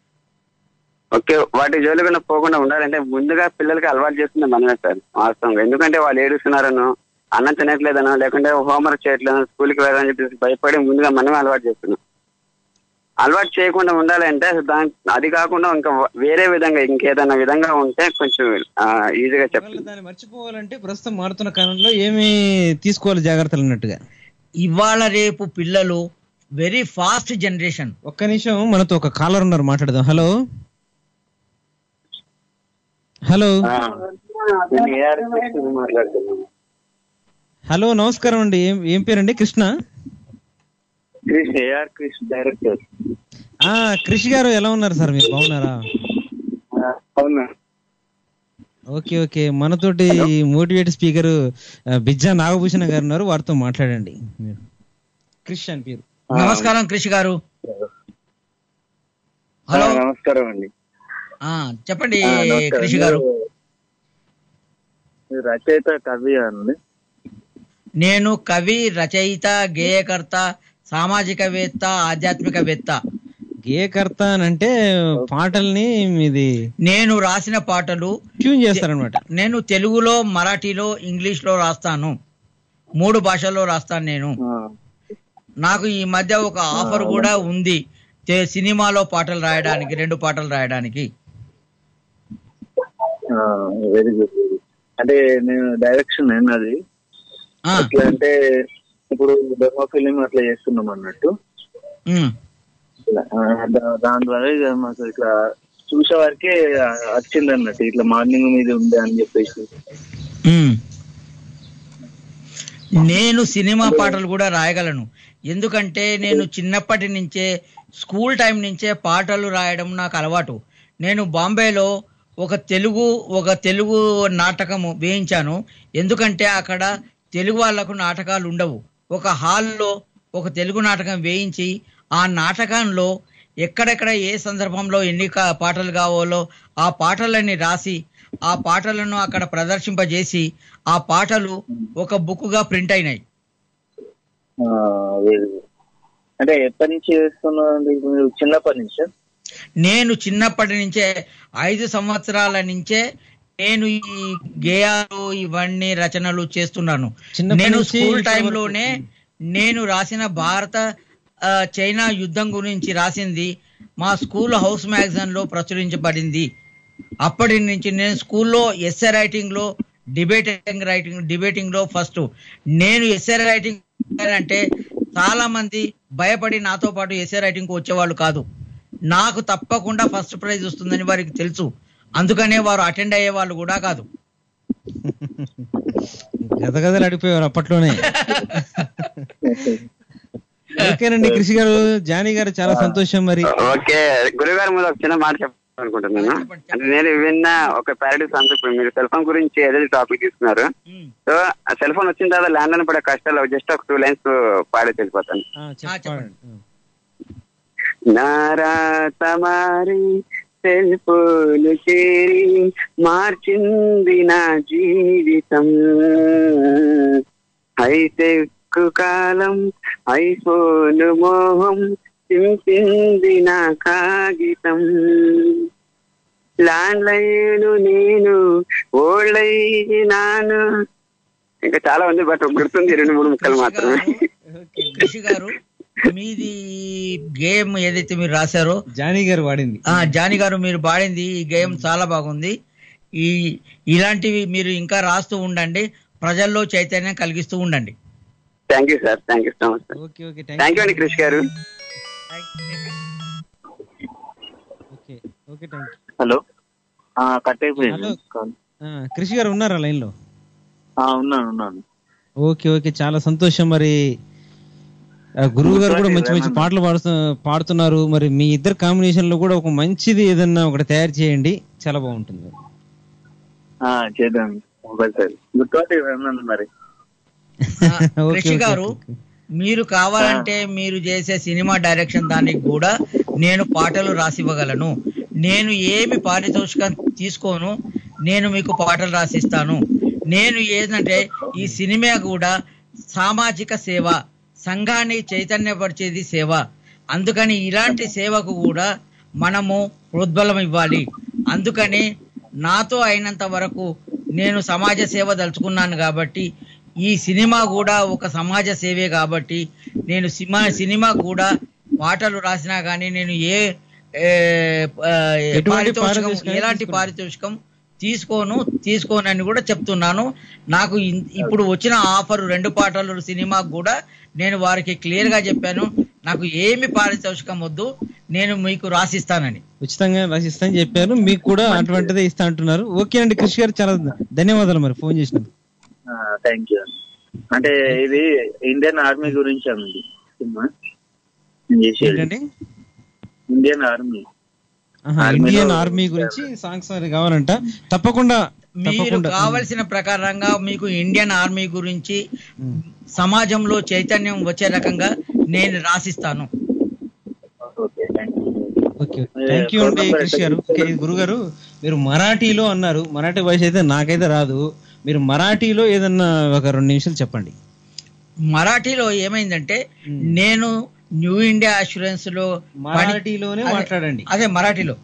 ఓకే వాటి జోలికి పోకుండా ఉండాలంటే ముందుగా పిల్లలకి అలవాటు చేస్తుంది మనమే సార్ వాస్తవంగా ఎందుకంటే వాళ్ళు ఏడుస్తున్నారనో అన్నం తినట్లేదనో లేకుంటే హోంవర్క్ చేయట్లేదనో స్కూల్కి వెళ్ళాలని చెప్పేసి భయపడి ముందుగా మనమే అలవాటు చేస్తున్నాం అలవాటు చేయకుండా ఉండాలంటే అసలు దాని అది కాకుండా ఇంకా వేరే విధంగా ఇంకేదైనా విధంగా ఉంటే కొంచెం ఆ, ఈజీగా చెప్పండి దాన్ని మర్చిపోవాలంటే ప్రస్తుతం మారుతున్న కాలంలో ఏమి తీసుకోవాలి జాగ్రత్తలు అన్నట్టుగా ఇవాళ రేపు పిల్లలు వెరీ ఫాస్ట్ జనరేషన్ ఒక్క నిమిషం మనతో ఒక కాలర్ ఉన్నారు మాట్లాడదాం హలో హలో నేను ARS మాట్లాడుతున్నాను హలో నమస్కారం అండి ఏం ఏం పేరండి కృష్ణ క్రిష్ ఏఆర్ క్రిష్ డైరెక్టర్ ఆ కృషి గారు ఎలా ఉన్నారు సార్ మీరు బాగున్నారా అవునా ఓకే ఓకే మనతోటి మోటివేట్ స్పీకర్ బిజ్జా నాగభూషణ గారు ఉన్నారు వారితో మాట్లాడండి మీరు క్రిష్ అని పేరు నమస్కారం కృషి గారు హలో ఆ, నమస్కారం అండి ఆ, చెప్పండి ఆ, నమస్కారం. కృషి గారు మీరు- మీరు రచయిత కవి అండి నేను కవి రచయిత గేయకర్త సామాజికవేత్త ఆధ్యాత్మికవేత్త గేయకర్త అని అంటే పాటల్ని మీది నేను రాసిన పాటలు ట్యూన్ చేస్తారనమాట నేను తెలుగులో మరాఠీలో ఇంగ్లీష్ లో రాస్తాను మూడు భాషల్లో రాస్తాను నేను నాకు ఈ మధ్య ఒక ఆఫర్ కూడా ఉంది తే- సినిమాలో పాటలు రాయడానికి రెండు పాటలు రాయడానికి వెరీ గుడ్ అంటే నేను డైరెక్షన్ అది ఎట్లా అంటే ఇప్పుడు డెమో ఫిలిం అట్లా చేస్తున్నాం అన్నట్టు ఉమ్, ఇట్లా, ఆ, దా- దాని ద్వారా ఇక మాకు ఇట్లా చూసే వరకే వచ్చింది అన్నట్టు ఇట్లా మార్నింగ్ మీద ఉంది అని చెప్పేసి ఉమ్. నేను సినిమా పాటలు కూడా రాయగలను ఎందుకంటే నేను చిన్నప్పటి నుంచే స్కూల్ టైం నుంచే పాటలు రాయడం నాకు అలవాటు నేను బాంబేలో ఒక తెలుగు ఒక తెలుగు నాటకము వేయించాను ఎందుకంటే అక్కడ తెలుగు వాళ్ళకు నాటకాలు ఉండవు ఒక హాల్లో ఒక తెలుగు నాటకం వేయించి ఆ నాటకంలో ఎక్కడెక్కడ ఏ సందర్భంలో ఎన్ని కా- పాటలు కావాలో ఆ పాటలన్నీ రాసి ఆ పాటలను అక్కడ ప్రదర్శింపజేసి ఆ పాటలు ఒక బుక్ గా ప్రింట్ అయినాయి వెరీ గుడ్ అంటే ఎప్పటి నుంచి చేస్తున్నారండి ఇప్పుడు మీరు చిన్నప్పటి నుంచి నేను చిన్నప్పటి నుంచే ఐదు సంవత్సరాల నుంచే నేను ఈ గేయాలు ఇవన్నీ రచనలు చేస్తున్నాను చిన్నప్పటి నేను నుంచి స్కూల్ ఇప్పటి టైంలోనే నేను రాసిన భారత ఆ, చైనా యుద్ధం గురించి రాసింది మా స్కూల్ హౌస్ మ్యాగజైన్ లో ప్రచురించబడింది అప్పటి నుంచి నేను స్కూల్లో ఎస్ఏ రైటింగ్ లో డిబేటింగ్ రైటింగ్ డిబేటింగ్ లో ఫస్ట్ నేను ఎస్ఏ రైటింగ్ అంటే చాలా మంది భయపడి నాతో పాటు ఎస్ఏ రైటింగ్ కు వచ్చేవాళ్ళు కాదు నాకు తప్పకుండా ఫస్ట్ ప్రైజ్ వస్తుందని వారికి తెలుసు అందుకనే వారు అటెండ్ అయ్యే వాళ్ళు కూడా కాదు గదగదలు అడిపోయారు అప్పట్లోనే ఓకేనండి కృషి గారు జానీ గారు చాలా సంతోషం మరి ఓకే గురుగారు మీద ఒక చిన్న మాట చెప్పాలనుకుంటున్నాను అంటే నేను విన్న ఒక ప్యారడీ సాంగ్ ఇప్పుడు మీరు సెల్ ఫోన్ గురించి ఏదైతే టాపిక్ తీసుకున్నారు సో ఆ సెల్ ఫోన్ వచ్చిన తర్వాత ల్యాండ్ అని పడే కష్టాలు జస్ట్ ఒక టూ లైన్స్ పాడేసి వెళ్ళిపోతాను నారా తమారి సెల్ఫోను చేరి మార్చింది నా జీవితం హైటెక్ కాలం ఐఫోన్ మోహం చింపింది నా కాగితం ల్యాండ్లైన్ నేను ఓళ్ళైనాను ఇంకా చాలా ఉంది బట్ గుర్తుంది రెండు మూడు ముక్కలు మాత్రమే కృషి గారు మీది గేమ్ ఏదైతే మీరు రాశారో జానీ గారు వాడింది ఆ జానీ గారు మీరు పాడింది ఈ గేమ్ చాలా బాగుంది ఈ ఇలాంటివి మీరు ఇంకా రాస్తూ ఉండండి ప్రజల్లో చైతన్యం కలిగిస్తూ ఉండండి thank you sir thank you so much sir okay okay thank you అండి క్రిష్ గారు okay okay thank you hello cut అయిపోయింది కృషి గారు ఉన్నారా లైన్ లో ఆ, ఉన్నాను ఉన్నాను ఓకే ఓకే చాలా సంతోషం మరి ఆ, గురువు గారు కూడా మంచి మంచి పాటలు పాడుతు పాడుతున్నారు మరి మీ ఇద్దరు కాంబినేషన్ లో కూడా ఒక మంచిది ఏదన్నా ఒకటి తయారు చేయండి చాలా బాగుంటుంది ఆ, చేద్దాం మొబైల్ సార్ గుర్తుపట్టి విన్నాను మరి ఓకే, కృషి ఓకే, గారు మీరు కావాలంటే మీరు చేసే సినిమా డైరెక్షన్ దానికి కూడా నేను పాటలు రాసివ్వగలను నేను ఏమి పారితోషికం తీసుకోను నేను మీకు పాటలు రాసిస్తాను నేను ఏంటంటే ఈ సినిమా కూడా సామాజిక సేవ సంఘాన్ని చైతన్యపరిచేది సేవ అందుకని ఇలాంటి సేవకు కూడా మనము ప్రోద్బలం ఇవ్వాలి అందుకని నాతో అయినంత వరకు నేను సమాజ సేవ దలుచుకున్నాను కాబట్టి ఈ సినిమా కూడా ఒక సమాజ సేవే కాబట్టి నేను సినిమా సినిమా కూడా పాటలు రాసినా కానీ నేను ఏ ఏ, ఆ, ఎటువంటి పారితోషికం పారితోషికం ఎలాంటి పారితోషికం తీసుకోను తీసుకోనని కూడా చెప్తున్నాను నాకు ఇన్- ఇప్పుడు వచ్చిన ఆఫర్ రెండు పాటలు సినిమాకు కూడా నేను వారికి క్లియర్ గా చెప్పాను నాకు ఏమి పారితోషికం వద్దు నేను మీకు రాసిస్తానని ఉచితంగా రాసిస్తా చెప్పారు మీకు కూడా అటువంటిదే ఇస్తా అంటున్నారు ఓకే అండి కృషి గారు చాలా ధన్యవాదాలు మరి ఫోన్ చేసినందుకు థ్యాంక్ యూ అంటే ఇది ఇండియన్ ఆర్మీ గురించి అండి సినిమా నేను చేసేది ఏంటండి ఇండియన్ ఆర్మీ ఆహా, ఆర్మీలో- ఇండియన్ ఆర్మీ గురించి సాంగ్స్ మరి కావాలంట తప్పకుండా మీరు తప్పకుండా కావలసిన ప్రకారంగా మీకు ఇండియన్ ఆర్మీ గురించి సమాజంలో చైతన్యం వచ్చే రకంగా నేను రాసిస్తాను ఓకే థ్యాంక్ యూ అండి కృషి గారు ఓకే గురుగారు మీరు మరాఠీలో అన్నారు మరాఠీ భాష అయితే నాకైతే రాదు మీరు మరాఠీలో ఏదన్నా ఒక రెండు నిమిషాలు చెప్పండి మరాఠీలో ఏమైందంటే నేను న్యూ ఇండియా అష్యూరెన్స్ లో పని- మరాఠీలోనే అదే- మాట్లాడండి అదే मराठीलो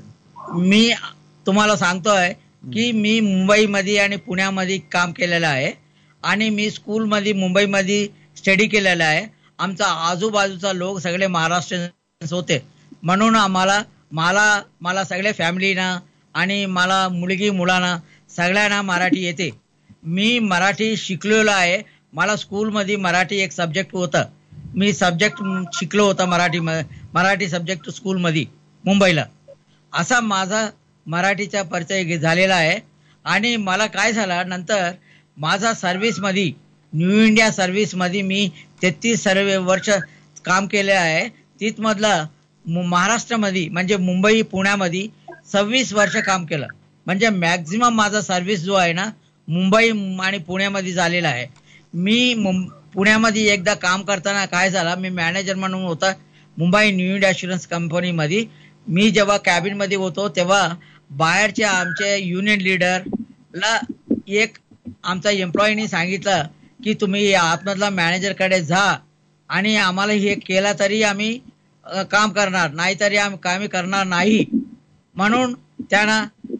मी तुम्हाला सांगतोय की मी मुंबईमध्ये आणि पुण्यामध्ये काम केलेलं आहे आणि मी स्कूलमध्ये मुंबईमध्ये स्टडी केलेला आहे आमचा आजूबाजूचा लोक सगळे महाराष्ट्रीयन्स होते म्हणून आम्हाला मला मला सगळे फॅमिलीना आणि मला मुलगी मुलांना सगळ्यांना मराठी येते मी मराठी शिकलेलो आहे मला स्कूलमध्ये मराठी एक सब्जेक्ट होतं मी सब्जेक्ट शिकलो होता मराठी मराठी सब्जेक्ट स्कूलमध्ये मुंबईला असा माझा मराठीचा परिचय घे- झालेला आहे आणि मला काय झालं नंतर माझा सर्व्हिसमध्ये न्यू इंडिया सर्व्हिसमध्ये मी तेहतीस सर्व वर्ष काम केले आहे तिथमधलं मु- महाराष्ट्रामध्ये म्हणजे मुंबई पुण्यामध्ये सव्वीस वर्ष काम केलं म्हणजे मॅक्झिमम माझा सर्व्हिस जो आहे ना मुंबई आणि पुण्यामध्ये झालेला आहे मी मुं- पुण्यामध्ये एकदा काम करताना काय झालं मी मॅनेजर म्हणून होता मुंबई न्यू इंडिया अश्युरन्स कंपनीमध्ये मी जेव्हा कॅबिनमध्ये होतो तेव्हा बाहेरच्या आमचे युनियन लीडरला एक आमचा एम्प्लॉईनी सांगितलं की तुम्ही या आतमधला मॅनेजरकडे जा आणि आम्हाला हे केलं तरी आम्ही अ, काम करणार नाहीतरी आम्ही कामी करणार नाही म्हणून त्यांना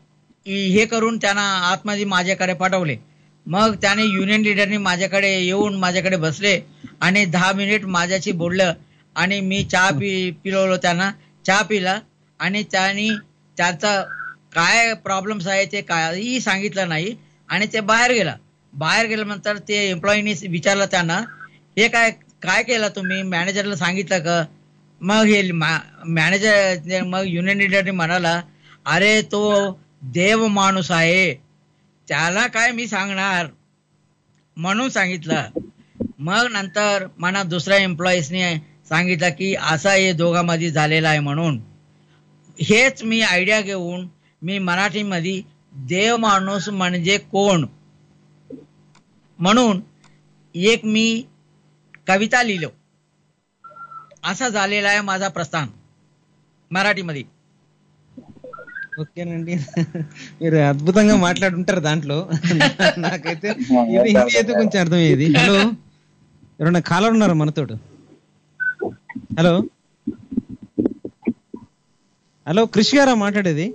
हे करून त्यांना आतमध्ये माझ्याकडे पाठवले मग त्याने युनियन लिडरनी माझ्याकडे येऊन माझ्याकडे बसले आणि दहा मिनिट माझ्याशी बोललं आणि मी चहा पि पिलवलो त्यांना चहा पिला आणि त्यांनी त्याचा काय प्रॉब्लेम्स आहे ते काहीही सांगितलं नाही आणि ते बाहेर गेला बाहेर गेल्यानंतर ते एम्प्लॉईनी विचारलं त्यांना हे काय काय केलं तुम्ही मॅनेजरला सांगितलं का मग हे मॅनेजर मग युनियन लिडरने म्हणाला अरे तो देव माणूस आहे त्याला काय मी सांगणार म्हणून सांगितलं मग नंतर मला दुसऱ्या एम्प्लॉईजने सांगितलं की असा हे दोघांमध्ये झालेला आहे म्हणून हेच मी आयडिया घेऊन मी मराठीमध्ये देव माणूस म्हणजे कोण म्हणून एक मी कविता लिहिलो असा झालेला आहे माझा प्रस्थान మరాఠీమది ఓకేనండి మీరు అద్భుతంగా మాట్లాడుంటారు దాంట్లో నాకైతే ఇది హిందీ అయితే కొంచెం అర్థమయ్యేది హలో ఎవరన్నా కాలర్ ఉన్నారా మనతోడు హలో హలో కృషి గారా మాట్లాడేది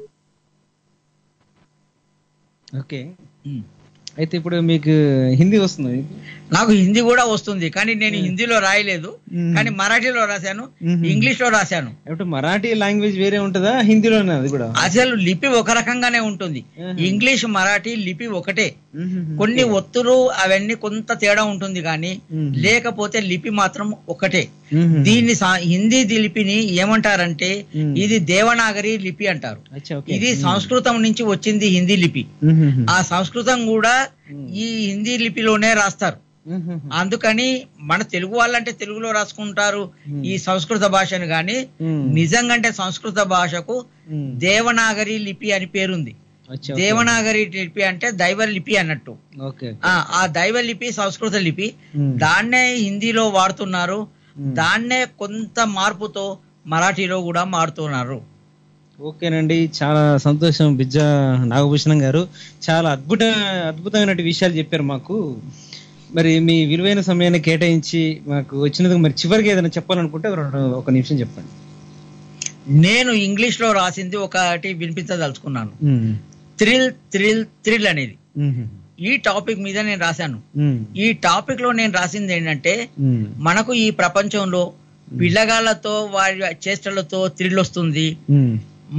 ఓకే అయితే ఇప్పుడు మీకు హిందీ వస్తుంది నాకు హిందీ కూడా వస్తుంది కానీ నేను హిందీలో రాయలేదు కానీ మరాఠీలో రాశాను ఇంగ్లీష్ లో రాశాను అంటే మరాఠీ లాంగ్వేజ్ వేరే ఉంటుందా హిందీలోనే అది కూడా అసలు లిపి ఒక రకంగానే ఉంటుంది ఇంగ్లీష్ మరాఠీ లిపి ఒకటే కొన్ని ఒత్తులు అవన్నీ కొంత తేడా ఉంటుంది కానీ లేకపోతే లిపి మాత్రం ఒకటే దీన్ని సా- హిందీ లిపిని ఏమంటారంటే ఇది దేవనాగరి లిపి అంటారు ఇది సంస్కృతం నుంచి వచ్చింది హిందీ లిపి ఆ సంస్కృతం కూడా ఈ హిందీ లిపిలోనే రాస్తారు అందుకని మన తెలుగు వాళ్ళంటే తెలుగులో రాసుకుంటారు ఈ సంస్కృత భాషను గాని నిజంగా అంటే సంస్కృత భాషకు దేవనాగరి లిపి అని పేరుంది దేవనాగరి లిపి అంటే దైవ లిపి అన్నట్టు ఓకే ఆ ఆ దైవ లిపి సంస్కృత లిపి దాన్నే హిందీలో వాడుతున్నారు దాన్నే కొంత మార్పుతో మరాఠీలో కూడా మారుతున్నారు ఓకేనండి చాలా సంతోషం బిజ్జా నాగభూషణం గారు చాలా అద్భుత అద్భుతమైన విషయాలు చెప్పారు మాకు మరి మీ విలువైన సమయాన్ని కేటాయించి మాకు వచ్చినందుకు మరి చివరికి ఏదైనా చెప్పాలనుకుంటే రెండు- ఒక నిమిషం చెప్పండి నేను ఇంగ్లీష్ లో రాసింది ఒకటి వినిపించదలుచుకున్నాను థ్రిల్ థ్రిల్ థ్రిల్ అనేది ఈ టాపిక్ మీద నేను రాశాను ఈ టాపిక్ లో నేను రాసింది ఏంటంటే మనకు ఈ ప్రపంచంలో పిల్లగాళ్ళతో వారి చేష్టలతో థ్రిల్ వస్తుంది మ్,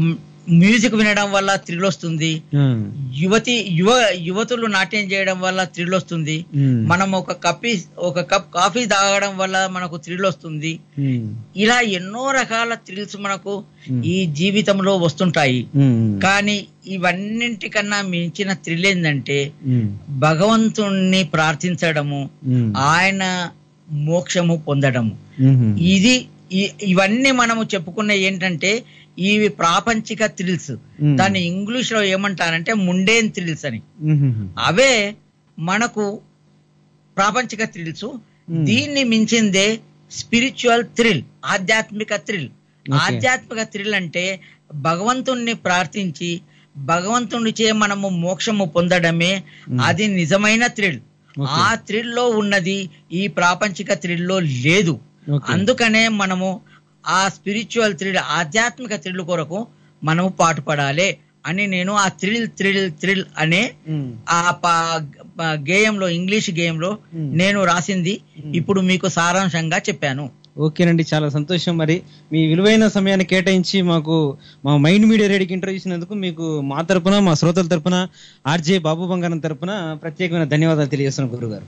మ్యూజిక్ వినడం వల్ల థ్రిల్ వస్తుంది యువతి యువ యువతులు నాట్యం చేయడం వల్ల థ్రిల్ వస్తుంది మనం ఒక కప్పి ఒక కప్ కాఫీ తాగడం వల్ల మనకు థ్రిల్ వస్తుంది ఇలా ఎన్నో రకాల థ్రిల్స్ మనకు ఈ జీవితంలో వస్తుంటాయి కానీ ఇవన్నింటికన్నా మించిన థ్రిల్ ఏంటంటే భగవంతుణ్ణి ప్రార్థించడము ఆయన మోక్షము పొందడము ఇది ఈ- ఇవన్నీ మనము చెప్పుకున్న ఏంటంటే ఇవి ప్రాపంచిక థ్రిల్స్ దాన్ని ఇంగ్లీష్ లో ఏమంటారంటే ముండేన్ థ్రిల్స్ అని అవే మనకు ప్రాపంచిక థ్రిల్స్ దీన్ని మించిందే స్పిరిచువల్ థ్రిల్ ఆధ్యాత్మిక థ్రిల్ ఆధ్యాత్మిక థ్రిల్ అంటే భగవంతుణ్ణి ప్రార్థించి భగవంతుని చే మనము మోక్షము పొందడమే అది నిజమైన థ్రిల్ ఆ థ్రిల్ లో ఉన్నది ఈ ప్రాపంచిక థ్రిల్ లో లేదు అందుకనే మనము ఆ స్పిరిచువల్ థ్రిల్ ఆధ్యాత్మిక థ్రిల్ కొరకు మనము పాటుపడాలి అని నేను ఆ థ్రిల్ థ్రిల్ థ్రిల్ అనే ఆ ప- ప- గేయంలో ఇంగ్లీష్ గేయంలో నేను రాసింది ఇప్పుడు మీకు సారాంశంగా చెప్పాను ఓకేనండి చాలా సంతోషం మరి మీ విలువైన సమయాన్ని కేటాయించి మాకు మా మైండ్ మీడియా రేడియోకి ఇంటర్వ్యూ ఇచ్చినందుకు మీకు మా తరపున మా శ్రోతల తరపున ఆర్జే బాబు బంగారం తరపున ప్రత్యేకమైన ధన్యవాదాలు తెలియజేస్తున్నాను గురుగారు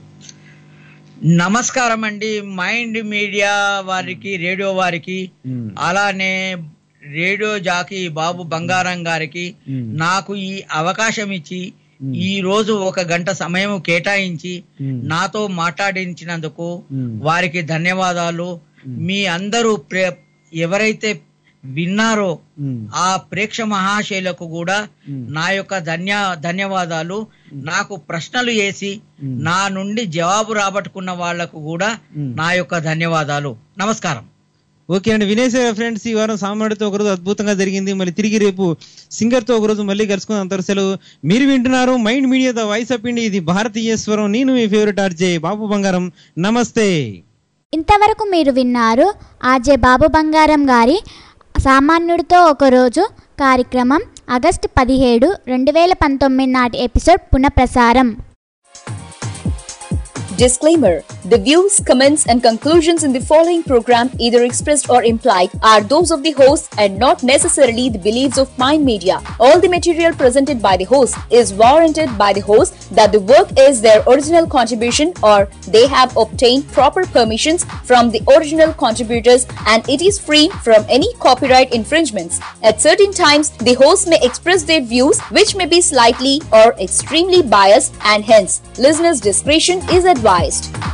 నమస్కారం అండి మైండ్ మీడియా వారికి రేడియో వారికి అలానే రేడియో జాకీ బాబు బంగారం గారికి నాకు ఈ అవకాశం ఇచ్చి ఈ రోజు ఒక గంట సమయం కేటాయించి నాతో మాట్లాడించినందుకు వారికి ధన్యవాదాలు మీ అందరూ ప్రే- ఎవరైతే విన్నారో ఆ ప్రేక్ష మహాశైలకు కూడా నా యొక్క ధన్య ధన్యవాదాలు నాకు ప్రశ్నలు వేసి నా నుండి జవాబు రాబట్టుకున్న వాళ్లకు కూడా నా యొక్క ధన్యవాదాలు నమస్కారం ఓకే అండి వినేశ్ ఫ్రెండ్స్ ఈ వారం సామాన్యుడితో ఒకరోజు అద్భుతంగా జరిగింది మళ్ళీ తిరిగి రేపు సింగర్ తో ఒకరోజు మళ్ళీ కలుసుకుని అంతవరకు సెలవు మీరు వింటున్నారు mind media the voice of India ఇది భారతీయ స్వరం నేను మీ ఫేవరెట్ ఆర్జే బాబు బంగారం నమస్తే ఇంతవరకు మీరు విన్నారు ఆర్జే బాబు బంగారం గారి సామాన్యుడితో ఒకరోజు కార్యక్రమం ఆగస్టు పదిహేడు రెండు వేల పంతొమ్మిది నాటి ఎపిసోడ్ పునఃప్రసారం Disclaimer The views, comments, and conclusions in the following program, either expressed or implied, are those of the host and not necessarily the beliefs of Mind Media. All the material presented by the host is warranted by the host that the work is their original contribution or they have obtained proper permissions from the original contributors and it is free from any copyright infringements. At certain times, the host may express their views which may be slightly or extremely biased and hence listeners' discretion is advised.